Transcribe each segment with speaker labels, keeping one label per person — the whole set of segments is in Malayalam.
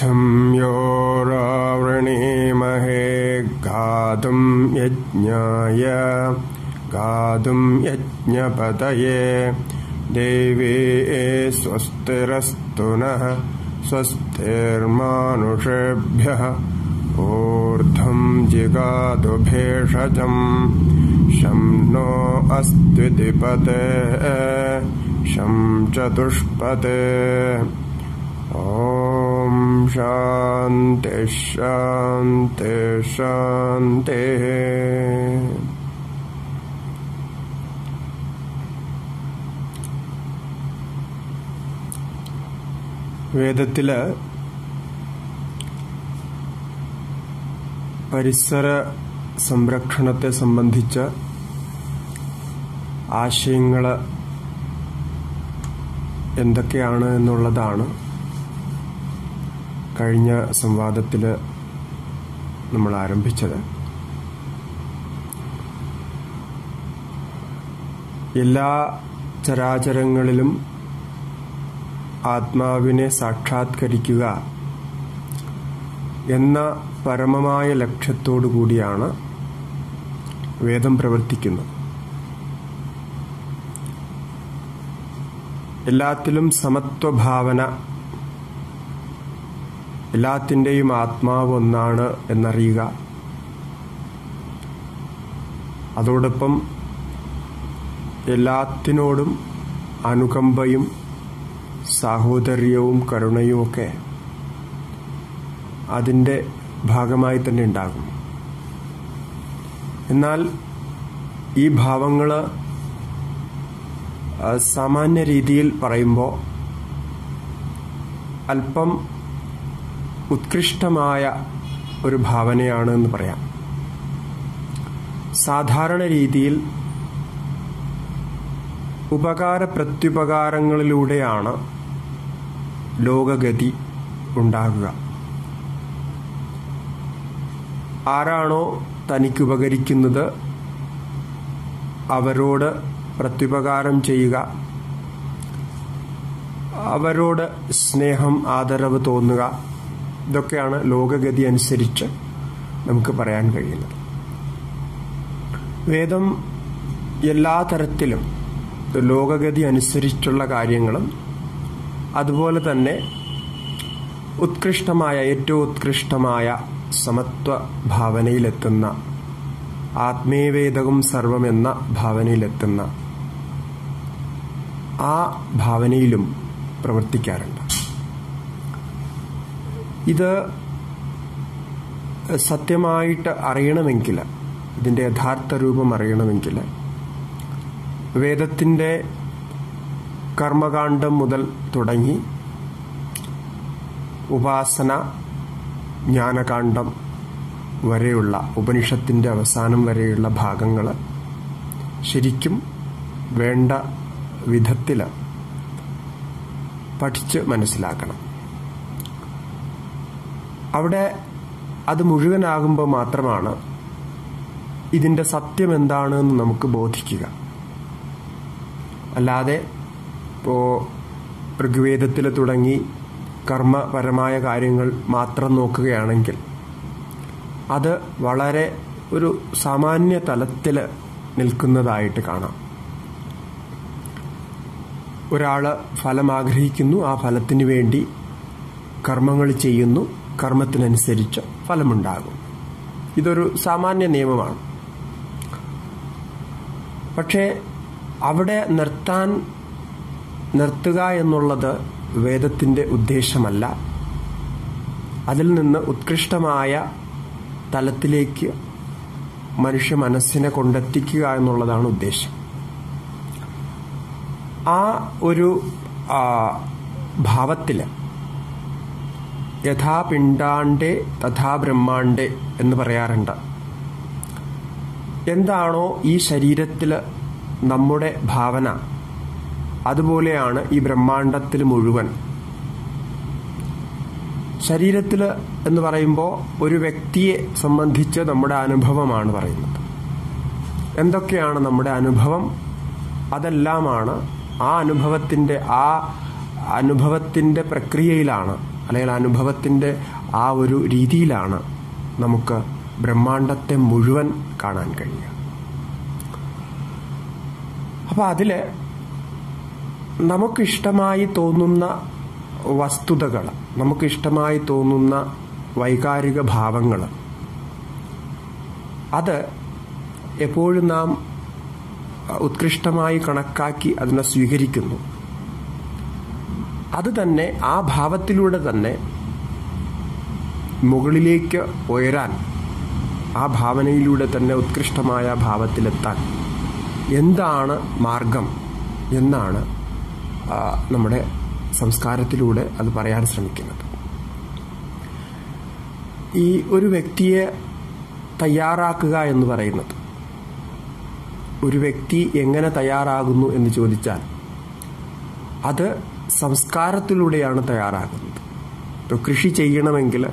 Speaker 1: ऊर्ध्वं योरावृणीमहे गातुं यज्ञाय गातुं यज्ञपतये देवी स्वस्तिरस्तु नः स्वस्तिर्मानुषेभ्यः ऊर्ध्वं जिगातु भेषजम् शं नो अस्त्वितिपते शं चतुष्पते ॐ शान्ति शान्ति शान्तिः വേദത്തില് പരിസര സംരക്ഷണത്തെ സംബന്ധിച്ച ആശയങ്ങൾ എന്തൊക്കെയാണ് എന്നുള്ളതാണ് കഴിഞ്ഞ സംവാദത്തിൽ നമ്മൾ ആരംഭിച്ചത് എല്ലാ ചരാചരങ്ങളിലും ആത്മാവിനെ സാക്ഷാത്കരിക്കുക എന്ന പരമമായ ലക്ഷ്യത്തോടു കൂടിയാണ് വേദം പ്രവർത്തിക്കുന്നത് എല്ലാത്തിലും സമത്വഭാവന എല്ലാത്തിൻ്റെയും ആത്മാവ് ഒന്നാണ് എന്നറിയുക അതോടൊപ്പം എല്ലാത്തിനോടും അനുകമ്പയും സാഹോദര്യവും കരുണയുമൊക്കെ അതിൻ്റെ ഭാഗമായി തന്നെ ഉണ്ടാകും എന്നാൽ ഈ ഭാവങ്ങൾ സാമാന്യ രീതിയിൽ പറയുമ്പോൾ അല്പം ഉത്കൃഷ്ടമായ ഒരു ഭാവനയാണ് എന്ന് പറയാം സാധാരണ രീതിയിൽ ഉപകാര പ്രത്യുപകാരങ്ങളിലൂടെയാണ് ലോകഗതി ഉണ്ടാകുക ആരാണോ തനിക്ക് ഉപകരിക്കുന്നത് അവരോട് പ്രത്യുപകാരം ചെയ്യുക അവരോട് സ്നേഹം ആദരവ് തോന്നുക ഇതൊക്കെയാണ് ലോകഗതി അനുസരിച്ച് നമുക്ക് പറയാൻ കഴിയുന്നത് വേദം എല്ലാ തരത്തിലും ലോകഗതി അനുസരിച്ചുള്ള കാര്യങ്ങളും അതുപോലെ തന്നെ ഉത്കൃഷ്ടമായ ഏറ്റവും ഉത്കൃഷ്ടമായ സമത്വ ഭാവനയിലെത്തുന്ന ആത്മീയവേദകം സർവം എന്ന ഭാവനയിലെത്തുന്ന ആ ഭാവനയിലും പ്രവർത്തിക്കാറുണ്ട് ഇത് സത്യമായിട്ട് അറിയണമെങ്കിൽ ഇതിൻ്റെ യഥാർത്ഥ രൂപം അറിയണമെങ്കിൽ വേദത്തിൻ്റെ കർമ്മകാന്ഡം മുതൽ തുടങ്ങി ഉപാസന ജ്ഞാനകാന്ഡം വരെയുള്ള ഉപനിഷത്തിൻ്റെ അവസാനം വരെയുള്ള ഭാഗങ്ങൾ ശരിക്കും വേണ്ട വിധത്തിൽ പഠിച്ച് മനസ്സിലാക്കണം അവിടെ അത് മുഴുവനാകുമ്പോൾ മാത്രമാണ് ഇതിൻ്റെ സത്യം എന്താണെന്ന് നമുക്ക് ബോധിക്കുക അല്ലാതെ ഇപ്പോൾ ഋഗ്വേദത്തിൽ തുടങ്ങി കർമ്മപരമായ കാര്യങ്ങൾ മാത്രം നോക്കുകയാണെങ്കിൽ അത് വളരെ ഒരു സാമാന്യ തലത്തിൽ നിൽക്കുന്നതായിട്ട് കാണാം ഒരാൾ ഫലം ആഗ്രഹിക്കുന്നു ആ ഫലത്തിന് വേണ്ടി കർമ്മങ്ങൾ ചെയ്യുന്നു കർമ്മത്തിനനുസരിച്ച് ഫലമുണ്ടാകും ഇതൊരു സാമാന്യ നിയമമാണ് പക്ഷേ അവിടെ നിർത്താൻ നിർത്തുക എന്നുള്ളത് വേദത്തിൻ്റെ ഉദ്ദേശമല്ല അതിൽ നിന്ന് ഉത്കൃഷ്ടമായ തലത്തിലേക്ക് മനുഷ്യ മനസ്സിനെ കൊണ്ടെത്തിക്കുക എന്നുള്ളതാണ് ഉദ്ദേശം ആ ഒരു ഭാവത്തിൽ യഥാ പിണ്ടാണ്ടേ തഥാ ബ്രഹ്മാണ്ടേ എന്ന് പറയാറുണ്ട് എന്താണോ ഈ ശരീരത്തിൽ നമ്മുടെ ഭാവന അതുപോലെയാണ് ഈ ബ്രഹ്മാണ്ടത്തിൽ മുഴുവൻ ശരീരത്തിൽ എന്ന് പറയുമ്പോൾ ഒരു വ്യക്തിയെ സംബന്ധിച്ച് നമ്മുടെ അനുഭവമാണ് പറയുന്നത് എന്തൊക്കെയാണ് നമ്മുടെ അനുഭവം അതെല്ലാമാണ് ആ അനുഭവത്തിൻ്റെ ആ അനുഭവത്തിൻ്റെ പ്രക്രിയയിലാണ് അല്ലെങ്കിൽ അനുഭവത്തിൻ്റെ ആ ഒരു രീതിയിലാണ് നമുക്ക് ബ്രഹ്മാണ്ടത്തെ മുഴുവൻ കാണാൻ കഴിയുക അപ്പോൾ അതിൽ നമുക്കിഷ്ടമായി തോന്നുന്ന വസ്തുതകൾ നമുക്കിഷ്ടമായി തോന്നുന്ന വൈകാരിക ഭാവങ്ങൾ അത് എപ്പോഴും നാം ഉത്കൃഷ്ടമായി കണക്കാക്കി അതിനെ സ്വീകരിക്കുന്നു അത് തന്നെ ആ ഭാവത്തിലൂടെ തന്നെ മുകളിലേക്ക് ഉയരാൻ ആ ഭാവനയിലൂടെ തന്നെ ഉത്കൃഷ്ടമായ ഭാവത്തിലെത്താൻ എന്താണ് മാർഗം എന്നാണ് നമ്മുടെ സംസ്കാരത്തിലൂടെ അത് പറയാൻ ശ്രമിക്കുന്നത് ഈ ഒരു വ്യക്തിയെ തയ്യാറാക്കുക എന്ന് പറയുന്നത് ഒരു വ്യക്തി എങ്ങനെ തയ്യാറാകുന്നു എന്ന് ചോദിച്ചാൽ അത് സംസ്കാരത്തിലൂടെയാണ് തയ്യാറാകുന്നത് ഇപ്പോൾ കൃഷി ചെയ്യണമെങ്കിൽ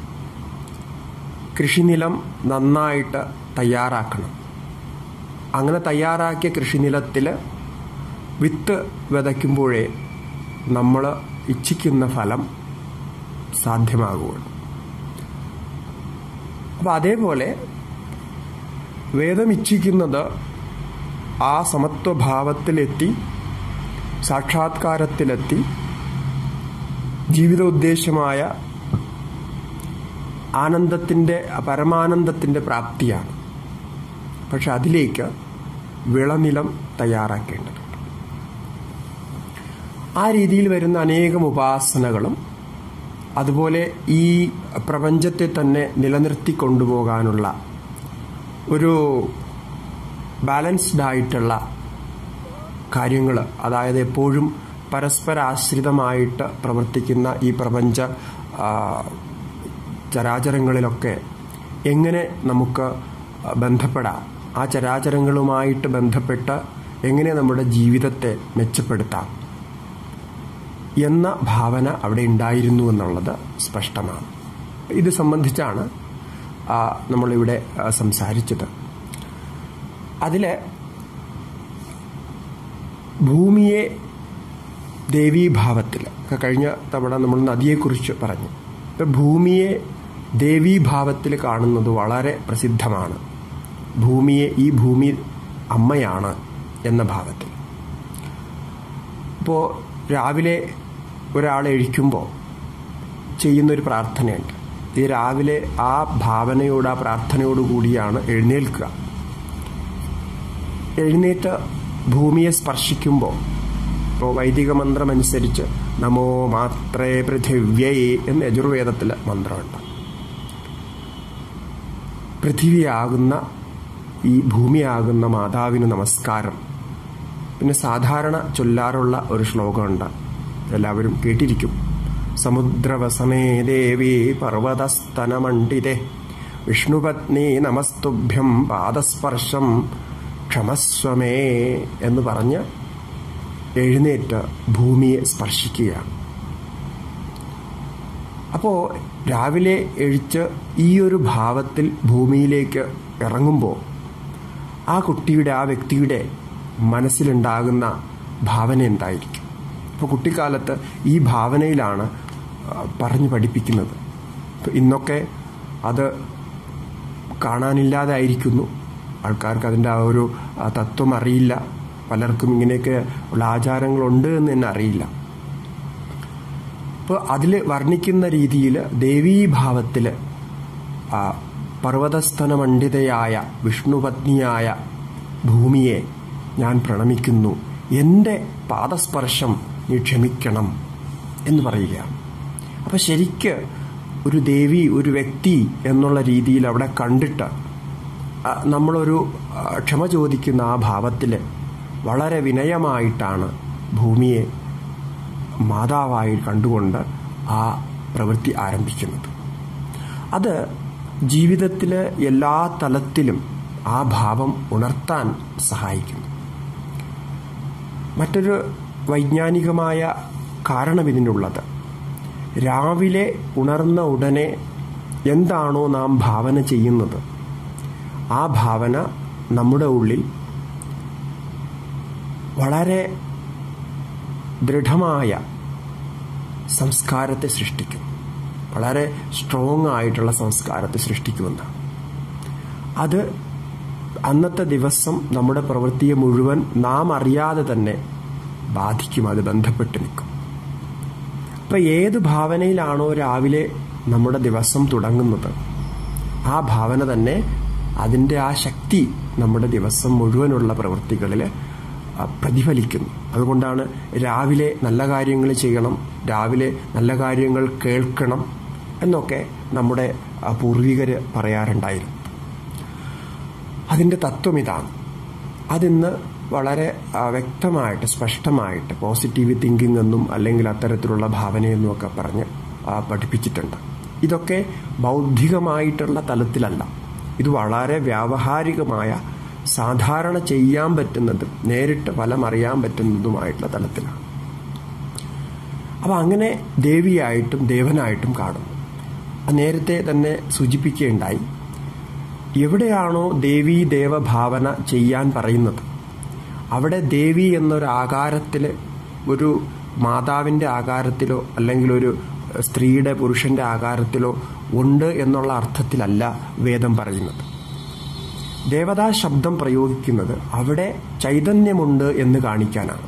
Speaker 1: കൃഷിനിലം നന്നായിട്ട് തയ്യാറാക്കണം അങ്ങനെ തയ്യാറാക്കിയ കൃഷിനിലത്തിൽ വിത്ത് വിതയ്ക്കുമ്പോഴേ നമ്മൾ ഇച്ഛിക്കുന്ന ഫലം സാധ്യമാകുകയുള്ളൂ അപ്പോൾ അതേപോലെ വേദം ഇച്ഛിക്കുന്നത് ആ സമത്വഭാവത്തിലെത്തി സാക്ഷാത്കാരത്തിലെത്തി ജീവിതോദ്ദേശമായ ആനന്ദത്തിൻ്റെ പരമാനന്ദത്തിൻ്റെ പ്രാപ്തിയാണ് പക്ഷെ അതിലേക്ക് വിളനിലം തയ്യാറാക്കേണ്ടതുണ്ട് ആ രീതിയിൽ വരുന്ന അനേകം ഉപാസനകളും അതുപോലെ ഈ പ്രപഞ്ചത്തെ തന്നെ നിലനിർത്തി കൊണ്ടുപോകാനുള്ള ഒരു ബാലൻസ്ഡ് ആയിട്ടുള്ള കാര്യങ്ങൾ അതായത് എപ്പോഴും പരസ്പരാശ്രിതമായിട്ട് പ്രവർത്തിക്കുന്ന ഈ പ്രപഞ്ച ചരാചരങ്ങളിലൊക്കെ എങ്ങനെ നമുക്ക് ബന്ധപ്പെടാം ആ ചരാചരങ്ങളുമായിട്ട് ബന്ധപ്പെട്ട് എങ്ങനെ നമ്മുടെ ജീവിതത്തെ മെച്ചപ്പെടുത്താം എന്ന ഭാവന അവിടെ ഉണ്ടായിരുന്നു എന്നുള്ളത് സ്പഷ്ടമാണ് ഇത് സംബന്ധിച്ചാണ് നമ്മളിവിടെ സംസാരിച്ചത് അതിൽ ഭൂമിയെ ദേവീഭാവത്തിൽ കഴിഞ്ഞ തവണ നമ്മൾ നദിയെക്കുറിച്ച് പറഞ്ഞു ഇപ്പം ഭൂമിയെ ദേവീഭാവത്തിൽ കാണുന്നത് വളരെ പ്രസിദ്ധമാണ് ഭൂമിയെ ഈ ഭൂമി അമ്മയാണ് എന്ന ഭാവത്തിൽ ഇപ്പോൾ രാവിലെ ഒരാൾ എഴിക്കുമ്പോൾ ചെയ്യുന്നൊരു പ്രാർത്ഥനയുണ്ട് ഈ രാവിലെ ആ ഭാവനയോട് ആ പ്രാർത്ഥനയോട് കൂടിയാണ് എഴുന്നേൽക്കുക എഴുന്നേറ്റ് ഭൂമിയെ സ്പർശിക്കുമ്പോൾ ഇപ്പോൾ വൈദിക മന്ത്രമനുസരിച്ച് നമോ മാത്രേ പൃഥിവ്യേ എന്ന് യജുർവേദത്തിൽ മന്ത്രമുണ്ട് പൃഥിവിയാകുന്ന ഈ ഭൂമിയാകുന്ന മാതാവിന് നമസ്കാരം പിന്നെ സാധാരണ ചൊല്ലാറുള്ള ഒരു ശ്ലോകമുണ്ട് എല്ലാവരും കേട്ടിരിക്കും സമുദ്രവസമേ ദേവി പർവ്വതസ്തനമണ്ഡിതേ വിഷ്ണുപത്നി നമസ്തുഭ്യം പാദസ്പർശം ക്ഷമസ്വമേ എന്ന് പറഞ്ഞ് എഴുന്നേറ്റ് ഭൂമിയെ സ്പർശിക്കുകയാണ് അപ്പോൾ രാവിലെ എഴിച്ച് ഈ ഒരു ഭാവത്തിൽ ഭൂമിയിലേക്ക് ഇറങ്ങുമ്പോൾ ആ കുട്ടിയുടെ ആ വ്യക്തിയുടെ മനസ്സിലുണ്ടാകുന്ന ഭാവന എന്തായിരിക്കും അപ്പോൾ കുട്ടിക്കാലത്ത് ഈ ഭാവനയിലാണ് പറഞ്ഞു പഠിപ്പിക്കുന്നത് ഇന്നൊക്കെ അത് കാണാനില്ലാതായിരിക്കുന്നു ആൾക്കാർക്ക് അതിൻ്റെ ആ ഒരു തത്വം അറിയില്ല പലർക്കും ഇങ്ങനെയൊക്കെ ഉള്ള ആചാരങ്ങളുണ്ട് എന്ന് തന്നെ അറിയില്ല അപ്പോൾ അതിൽ വർണ്ണിക്കുന്ന രീതിയിൽ ദേവീഭാവത്തിൽ പർവ്വതസ്ഥനമണ്ഡിതയായ വിഷ്ണുപത്നിയായ ഭൂമിയെ ഞാൻ പ്രണമിക്കുന്നു എൻ്റെ പാദസ്പർശം നീ ക്ഷമിക്കണം എന്ന് പറയുകയാണ് അപ്പം ശരിക്ക് ഒരു ദേവി ഒരു വ്യക്തി എന്നുള്ള രീതിയിൽ അവിടെ കണ്ടിട്ട് നമ്മളൊരു ക്ഷമ ചോദിക്കുന്ന ആ ഭാവത്തിൽ വളരെ വിനയമായിട്ടാണ് ഭൂമിയെ മാതാവായി കണ്ടുകൊണ്ട് ആ പ്രവൃത്തി ആരംഭിക്കുന്നത് അത് ജീവിതത്തിലെ എല്ലാ തലത്തിലും ആ ഭാവം ഉണർത്താൻ സഹായിക്കുന്നു മറ്റൊരു വൈജ്ഞാനികമായ കാരണം ഇതിനുള്ളത് രാവിലെ ഉണർന്ന ഉടനെ എന്താണോ നാം ഭാവന ചെയ്യുന്നത് ആ ഭാവന നമ്മുടെ ഉള്ളിൽ വളരെ ദൃഢമായ സംസ്കാരത്തെ സൃഷ്ടിക്കും വളരെ സ്ട്രോങ് ആയിട്ടുള്ള സംസ്കാരത്തെ സൃഷ്ടിക്കുമെന്നാണ് അത് അന്നത്തെ ദിവസം നമ്മുടെ പ്രവൃത്തിയെ മുഴുവൻ നാം അറിയാതെ തന്നെ ബാധിക്കും അത് ബന്ധപ്പെട്ട് നിൽക്കും അപ്പൊ ഏത് ഭാവനയിലാണോ രാവിലെ നമ്മുടെ ദിവസം തുടങ്ങുന്നത് ആ ഭാവന തന്നെ അതിൻ്റെ ആ ശക്തി നമ്മുടെ ദിവസം മുഴുവനുള്ള പ്രവൃത്തികളിൽ പ്രതിഫലിക്കുന്നു അതുകൊണ്ടാണ് രാവിലെ നല്ല കാര്യങ്ങൾ ചെയ്യണം രാവിലെ നല്ല കാര്യങ്ങൾ കേൾക്കണം എന്നൊക്കെ നമ്മുടെ പൂർവികർ പറയാറുണ്ടായിരുന്നു അതിൻ്റെ തത്വം ഇതാണ് അതിന്ന് വളരെ വ്യക്തമായിട്ട് സ്പഷ്ടമായിട്ട് പോസിറ്റീവ് തിങ്കിങ് എന്നും അല്ലെങ്കിൽ അത്തരത്തിലുള്ള ഭാവനയെന്നും ഒക്കെ പറഞ്ഞ് പഠിപ്പിച്ചിട്ടുണ്ട് ഇതൊക്കെ ബൗദ്ധികമായിട്ടുള്ള തലത്തിലല്ല ഇത് വളരെ വ്യാവഹാരികമായ സാധാരണ ചെയ്യാൻ പറ്റുന്നതും നേരിട്ട് ഫലം അറിയാൻ പറ്റുന്നതുമായിട്ടുള്ള തലത്തിലാണ് അപ്പം അങ്ങനെ ദേവിയായിട്ടും ദേവനായിട്ടും കാണുന്നു നേരത്തെ തന്നെ സൂചിപ്പിക്കുകയുണ്ടായി എവിടെയാണോ ദേവി ദേവഭാവന ചെയ്യാൻ പറയുന്നത് അവിടെ ദേവി എന്നൊരു ആകാരത്തിൽ ഒരു മാതാവിൻ്റെ ആകാരത്തിലോ അല്ലെങ്കിൽ ഒരു സ്ത്രീയുടെ പുരുഷന്റെ ആകാരത്തിലോ ഉണ്ട് എന്നുള്ള അർത്ഥത്തിലല്ല വേദം പറയുന്നത് ദേവതാ ശബ്ദം പ്രയോഗിക്കുന്നത് അവിടെ ചൈതന്യമുണ്ട് എന്ന് കാണിക്കാനാണ്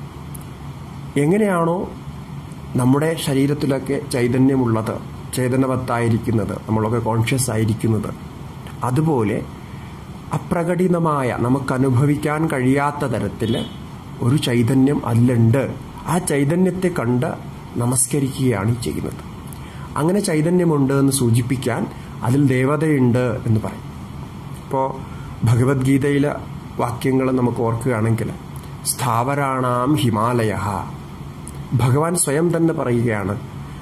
Speaker 1: എങ്ങനെയാണോ നമ്മുടെ ശരീരത്തിലൊക്കെ ചൈതന്യമുള്ളത് ചേതനവത്തായിരിക്കുന്നത് നമ്മളൊക്കെ കോൺഷ്യസ് ആയിരിക്കുന്നത് അതുപോലെ അപ്രകടിതമായ നമുക്ക് അനുഭവിക്കാൻ കഴിയാത്ത തരത്തിൽ ഒരു ചൈതന്യം അതിലുണ്ട് ആ ചൈതന്യത്തെ കണ്ട് നമസ്കരിക്കുകയാണ് ചെയ്യുന്നത് അങ്ങനെ ചൈതന്യമുണ്ട് എന്ന് സൂചിപ്പിക്കാൻ അതിൽ ദേവതയുണ്ട് എന്ന് പറയും ഇപ്പോൾ ഭഗവത്ഗീതയിലെ വാക്യങ്ങൾ നമുക്ക് ഓർക്കുകയാണെങ്കിൽ സ്ഥാവരാണാം ഹിമാലയ ഭഗവാൻ സ്വയം തന്നെ പറയുകയാണ്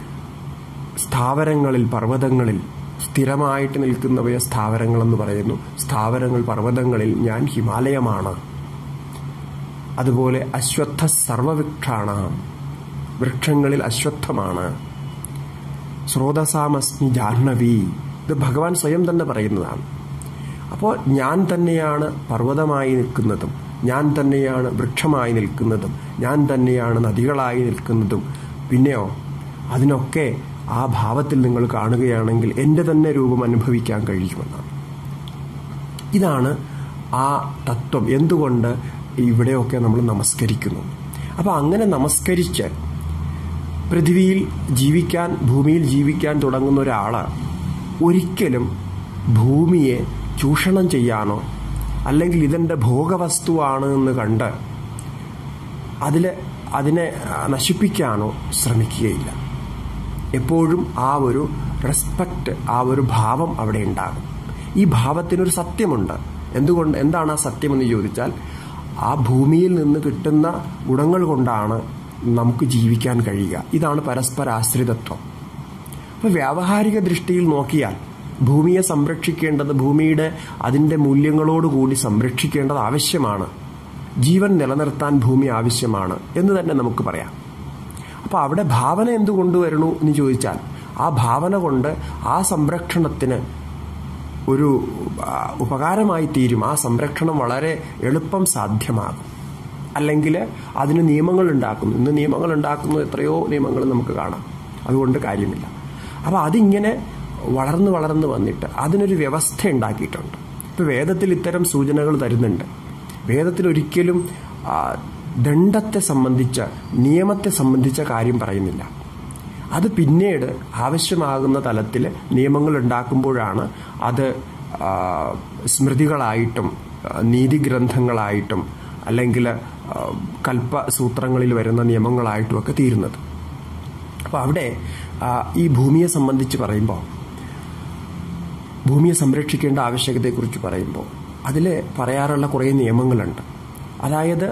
Speaker 1: സ്ഥാവരങ്ങളിൽ പർവ്വതങ്ങളിൽ സ്ഥിരമായിട്ട് നിൽക്കുന്നവയെ സ്ഥാവരങ്ങളെന്ന് പറയുന്നു സ്ഥാവരങ്ങൾ പർവ്വതങ്ങളിൽ ഞാൻ ഹിമാലയമാണ് അതുപോലെ അശ്വത്ഥ സർവവൃക്ഷാണ് വൃക്ഷങ്ങളിൽ അശ്വത്ഥമാണ് സ്രോതസാമസ്മി ജാഹ്നവി ഇത് ഭഗവാൻ സ്വയം തന്നെ പറയുന്നതാണ് അപ്പോൾ ഞാൻ തന്നെയാണ് പർവ്വതമായി നിൽക്കുന്നതും ഞാൻ തന്നെയാണ് വൃക്ഷമായി നിൽക്കുന്നതും ഞാൻ തന്നെയാണ് നദികളായി നിൽക്കുന്നതും പിന്നെയോ അതിനൊക്കെ ആ ഭാവത്തിൽ നിങ്ങൾ കാണുകയാണെങ്കിൽ എൻ്റെ തന്നെ രൂപം അനുഭവിക്കാൻ കഴിയുമെന്നാണ് ഇതാണ് ആ തത്വം എന്തുകൊണ്ട് ഇവിടെയൊക്കെ നമ്മൾ നമസ്കരിക്കുന്നു അപ്പോൾ അങ്ങനെ നമസ്കരിച്ച് പൃഥ്വിയിൽ ജീവിക്കാൻ ഭൂമിയിൽ ജീവിക്കാൻ തുടങ്ങുന്ന ഒരാൾ ഒരിക്കലും ഭൂമിയെ ചൂഷണം ചെയ്യാനോ അല്ലെങ്കിൽ ഇതെൻ്റെ ഭോഗവസ്തുവാണ് എന്ന് കണ്ട് അതിൽ അതിനെ നശിപ്പിക്കാനോ ശ്രമിക്കുകയില്ല എപ്പോഴും ആ ഒരു റെസ്പെക്റ്റ് ആ ഒരു ഭാവം അവിടെ ഉണ്ടാകും ഈ ഭാവത്തിനൊരു സത്യമുണ്ട് എന്തുകൊണ്ട് എന്താണ് ആ സത്യമെന്ന് ചോദിച്ചാൽ ആ ഭൂമിയിൽ നിന്ന് കിട്ടുന്ന ഗുണങ്ങൾ കൊണ്ടാണ് നമുക്ക് ജീവിക്കാൻ കഴിയുക ഇതാണ് പരസ്പര ആശ്രിതത്വം അപ്പോൾ വ്യാവഹാരിക ദൃഷ്ടിയിൽ നോക്കിയാൽ ഭൂമിയെ സംരക്ഷിക്കേണ്ടത് ഭൂമിയുടെ അതിൻ്റെ മൂല്യങ്ങളോടുകൂടി സംരക്ഷിക്കേണ്ടത് ആവശ്യമാണ് ജീവൻ നിലനിർത്താൻ ഭൂമി ആവശ്യമാണ് എന്ന് തന്നെ നമുക്ക് പറയാം അപ്പോൾ അവിടെ ഭാവന എന്ത് കൊണ്ടുവരണു എന്ന് ചോദിച്ചാൽ ആ ഭാവന കൊണ്ട് ആ സംരക്ഷണത്തിന് ഒരു ഉപകാരമായി തീരും ആ സംരക്ഷണം വളരെ എളുപ്പം സാധ്യമാകും അല്ലെങ്കിൽ അതിന് നിയമങ്ങൾ ഉണ്ടാക്കുന്നു ഇന്ന് നിയമങ്ങൾ ഉണ്ടാക്കുന്നു എത്രയോ നിയമങ്ങൾ നമുക്ക് കാണാം അതുകൊണ്ട് കാര്യമില്ല അപ്പോൾ അതിങ്ങനെ വളർന്നു വളർന്നു വന്നിട്ട് അതിനൊരു വ്യവസ്ഥ ഉണ്ടാക്കിയിട്ടുണ്ട് ഇപ്പോൾ വേദത്തിൽ ഇത്തരം സൂചനകൾ തരുന്നുണ്ട് വേദത്തിൽ ഒരിക്കലും ദണ്ഡത്തെ സംബന്ധിച്ച നിയമത്തെ സംബന്ധിച്ച കാര്യം പറയുന്നില്ല അത് പിന്നീട് ആവശ്യമാകുന്ന തലത്തിൽ നിയമങ്ങൾ ഉണ്ടാക്കുമ്പോഴാണ് അത് സ്മൃതികളായിട്ടും നീതിഗ്രന്ഥങ്ങളായിട്ടും അല്ലെങ്കിൽ കൽപ്പസൂത്രങ്ങളിൽ വരുന്ന നിയമങ്ങളായിട്ടും ഒക്കെ തീരുന്നത് അപ്പോൾ അവിടെ ഈ ഭൂമിയെ സംബന്ധിച്ച് പറയുമ്പോൾ ഭൂമിയെ സംരക്ഷിക്കേണ്ട ആവശ്യകതയെക്കുറിച്ച് പറയുമ്പോൾ അതിൽ പറയാറുള്ള കുറേ നിയമങ്ങളുണ്ട് അതായത്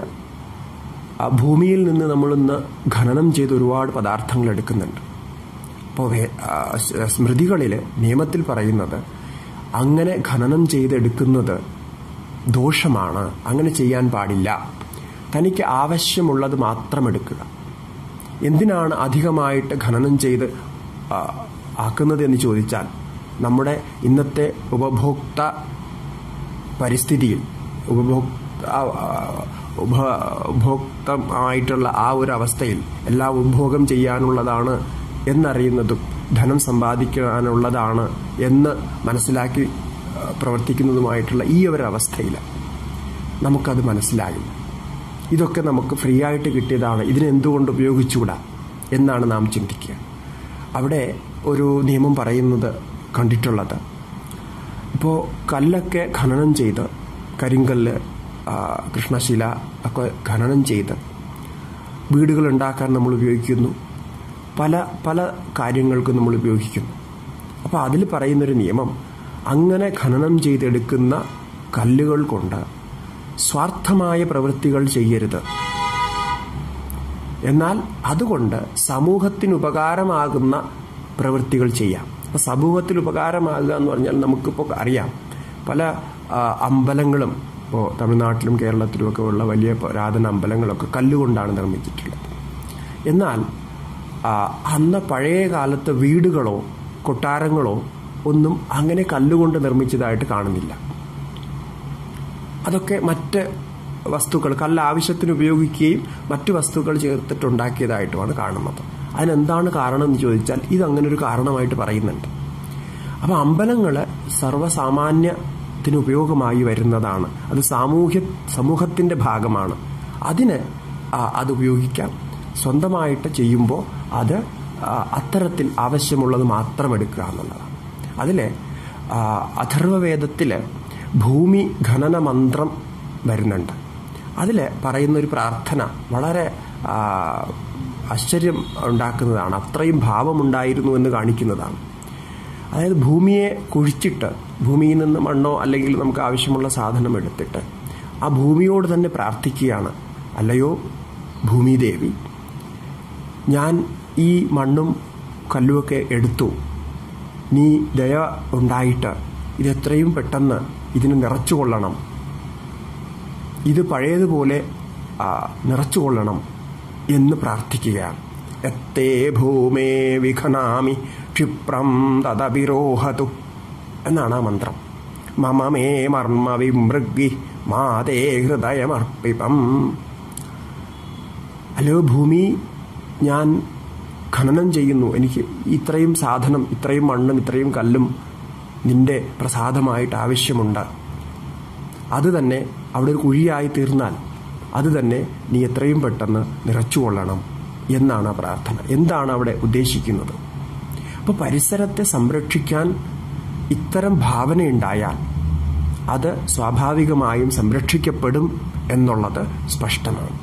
Speaker 1: ഭൂമിയിൽ നിന്ന് നമ്മളിന്ന് ഖനനം ചെയ്ത് ഒരുപാട് പദാർത്ഥങ്ങൾ എടുക്കുന്നുണ്ട് അപ്പോൾ സ്മൃതികളിൽ നിയമത്തിൽ പറയുന്നത് അങ്ങനെ ഖനനം ചെയ്തെടുക്കുന്നത് ദോഷമാണ് അങ്ങനെ ചെയ്യാൻ പാടില്ല തനിക്ക് ആവശ്യമുള്ളത് മാത്രം എടുക്കുക എന്തിനാണ് അധികമായിട്ട് ഖനനം ചെയ്ത് ആക്കുന്നത് എന്ന് ചോദിച്ചാൽ നമ്മുടെ ഇന്നത്തെ ഉപഭോക്ത പരിസ്ഥിതിയിൽ ഉപഭോക്ത ഉപഭോക്തമായിട്ടുള്ള ആ ഒരു അവസ്ഥയിൽ എല്ലാം ഉപഭോഗം ചെയ്യാനുള്ളതാണ് എന്നറിയുന്നതും ധനം സമ്പാദിക്കാനുള്ളതാണ് എന്ന് മനസ്സിലാക്കി പ്രവർത്തിക്കുന്നതുമായിട്ടുള്ള ഈ ഒരു അവസ്ഥയിൽ നമുക്കത് മനസ്സിലാകില്ല ഇതൊക്കെ നമുക്ക് ഫ്രീ ആയിട്ട് കിട്ടിയതാണ് ഇതിനെന്തുകൊണ്ട് ഉപയോഗിച്ചുകൂടാ എന്നാണ് നാം ചിന്തിക്കുക അവിടെ ഒരു നിയമം പറയുന്നത് കണ്ടിട്ടുള്ളത് ഇപ്പോൾ കല്ലൊക്കെ ഖനനം ചെയ്ത് കരിങ്കല്ല് കൃഷ്ണശില ഒക്കെ ഖനനം ചെയ്ത് വീടുകൾ ഉണ്ടാക്കാൻ നമ്മൾ ഉപയോഗിക്കുന്നു പല പല കാര്യങ്ങൾക്കും നമ്മൾ ഉപയോഗിക്കുന്നു അപ്പോൾ അതിൽ പറയുന്നൊരു നിയമം അങ്ങനെ ഖനനം ചെയ്തെടുക്കുന്ന കല്ലുകൾ കൊണ്ട് സ്വാർത്ഥമായ പ്രവൃത്തികൾ ചെയ്യരുത് എന്നാൽ അതുകൊണ്ട് സമൂഹത്തിന് ഉപകാരമാകുന്ന പ്രവൃത്തികൾ ചെയ്യാം അപ്പോൾ സമൂഹത്തിൽ ഉപകാരമാകുക എന്ന് പറഞ്ഞാൽ നമുക്കിപ്പോൾ അറിയാം പല അമ്പലങ്ങളും ഇപ്പോൾ തമിഴ്നാട്ടിലും കേരളത്തിലുമൊക്കെ ഉള്ള വലിയ പുരാതന അമ്പലങ്ങളൊക്കെ കല്ലുകൊണ്ടാണ് നിർമ്മിച്ചിട്ടുള്ളത് എന്നാൽ അന്ന് പഴയ കാലത്ത് വീടുകളോ കൊട്ടാരങ്ങളോ ഒന്നും അങ്ങനെ കല്ലുകൊണ്ട് നിർമ്മിച്ചതായിട്ട് കാണുന്നില്ല അതൊക്കെ മറ്റ് വസ്തുക്കൾ കല്ല് ആവശ്യത്തിന് ഉപയോഗിക്കുകയും മറ്റു വസ്തുക്കൾ ചേർത്തിട്ടുണ്ടാക്കിയതായിട്ടുമാണ് കാണുന്നത് അതിനെന്താണ് കാരണം എന്ന് ചോദിച്ചാൽ ഇതങ്ങനെ ഒരു കാരണമായിട്ട് പറയുന്നുണ്ട് അപ്പോൾ അമ്പലങ്ങൾ സർവ്വസാമാന്യത്തിന് ഉപയോഗമായി വരുന്നതാണ് അത് സാമൂഹ്യ സമൂഹത്തിൻ്റെ ഭാഗമാണ് അതിന് അത് ഉപയോഗിക്കാം സ്വന്തമായിട്ട് ചെയ്യുമ്പോൾ അത് അത്തരത്തിൽ ആവശ്യമുള്ളത് മാത്രം എടുക്കുക എന്നുള്ളതാണ് അതിൽ അഥർവവേദത്തിൽ ഭൂമി ഖനന മന്ത്രം വരുന്നുണ്ട് അതിൽ പറയുന്ന ഒരു പ്രാർത്ഥന വളരെ ആശ്ചര്യം ഉണ്ടാക്കുന്നതാണ് അത്രയും ഭാവമുണ്ടായിരുന്നു എന്ന് കാണിക്കുന്നതാണ് അതായത് ഭൂമിയെ കുഴിച്ചിട്ട് ഭൂമിയിൽ നിന്ന് മണ്ണോ അല്ലെങ്കിൽ നമുക്ക് ആവശ്യമുള്ള സാധനം എടുത്തിട്ട് ആ ഭൂമിയോട് തന്നെ പ്രാർത്ഥിക്കുകയാണ് അല്ലയോ ഭൂമിദേവി ഞാൻ ഈ മണ്ണും കല്ലുമൊക്കെ എടുത്തു നീ ദയ ഉണ്ടായിട്ട് ഇതെത്രയും പെട്ടെന്ന് ഇതിന് നിറച്ചുകൊള്ളണം ഇത് പഴയതുപോലെ നിറച്ചുകൊള്ളണം എന്ന് പ്രാർത്ഥിക്കുകയാണ് എത്തേ ഭൂമേ വിഖനാമി ക്ഷിപ്രം തദവിരോഹതു എന്നാണ് ആ മന്ത്രം മമ മേ മർമ്മ വിമൃഗി മാതേ ഹൃദയമർപ്പിപ്പം അല്ലോ ഭൂമി ഞാൻ ഖനനം ചെയ്യുന്നു എനിക്ക് ഇത്രയും സാധനം ഇത്രയും മണ്ണും ഇത്രയും കല്ലും നിന്റെ പ്രസാദമായിട്ട് ആവശ്യമുണ്ട് അത് തന്നെ അവിടെ ഒരു കുഴിയായി തീർന്നാൽ അത് തന്നെ നീ എത്രയും പെട്ടെന്ന് നിറച്ചുകൊള്ളണം എന്നാണ് ആ പ്രാർത്ഥന എന്താണ് അവിടെ ഉദ്ദേശിക്കുന്നത് അപ്പോൾ പരിസരത്തെ സംരക്ഷിക്കാൻ ഇത്തരം ഭാവനയുണ്ടായാൽ അത് സ്വാഭാവികമായും സംരക്ഷിക്കപ്പെടും എന്നുള്ളത് സ്പഷ്ടമാണ്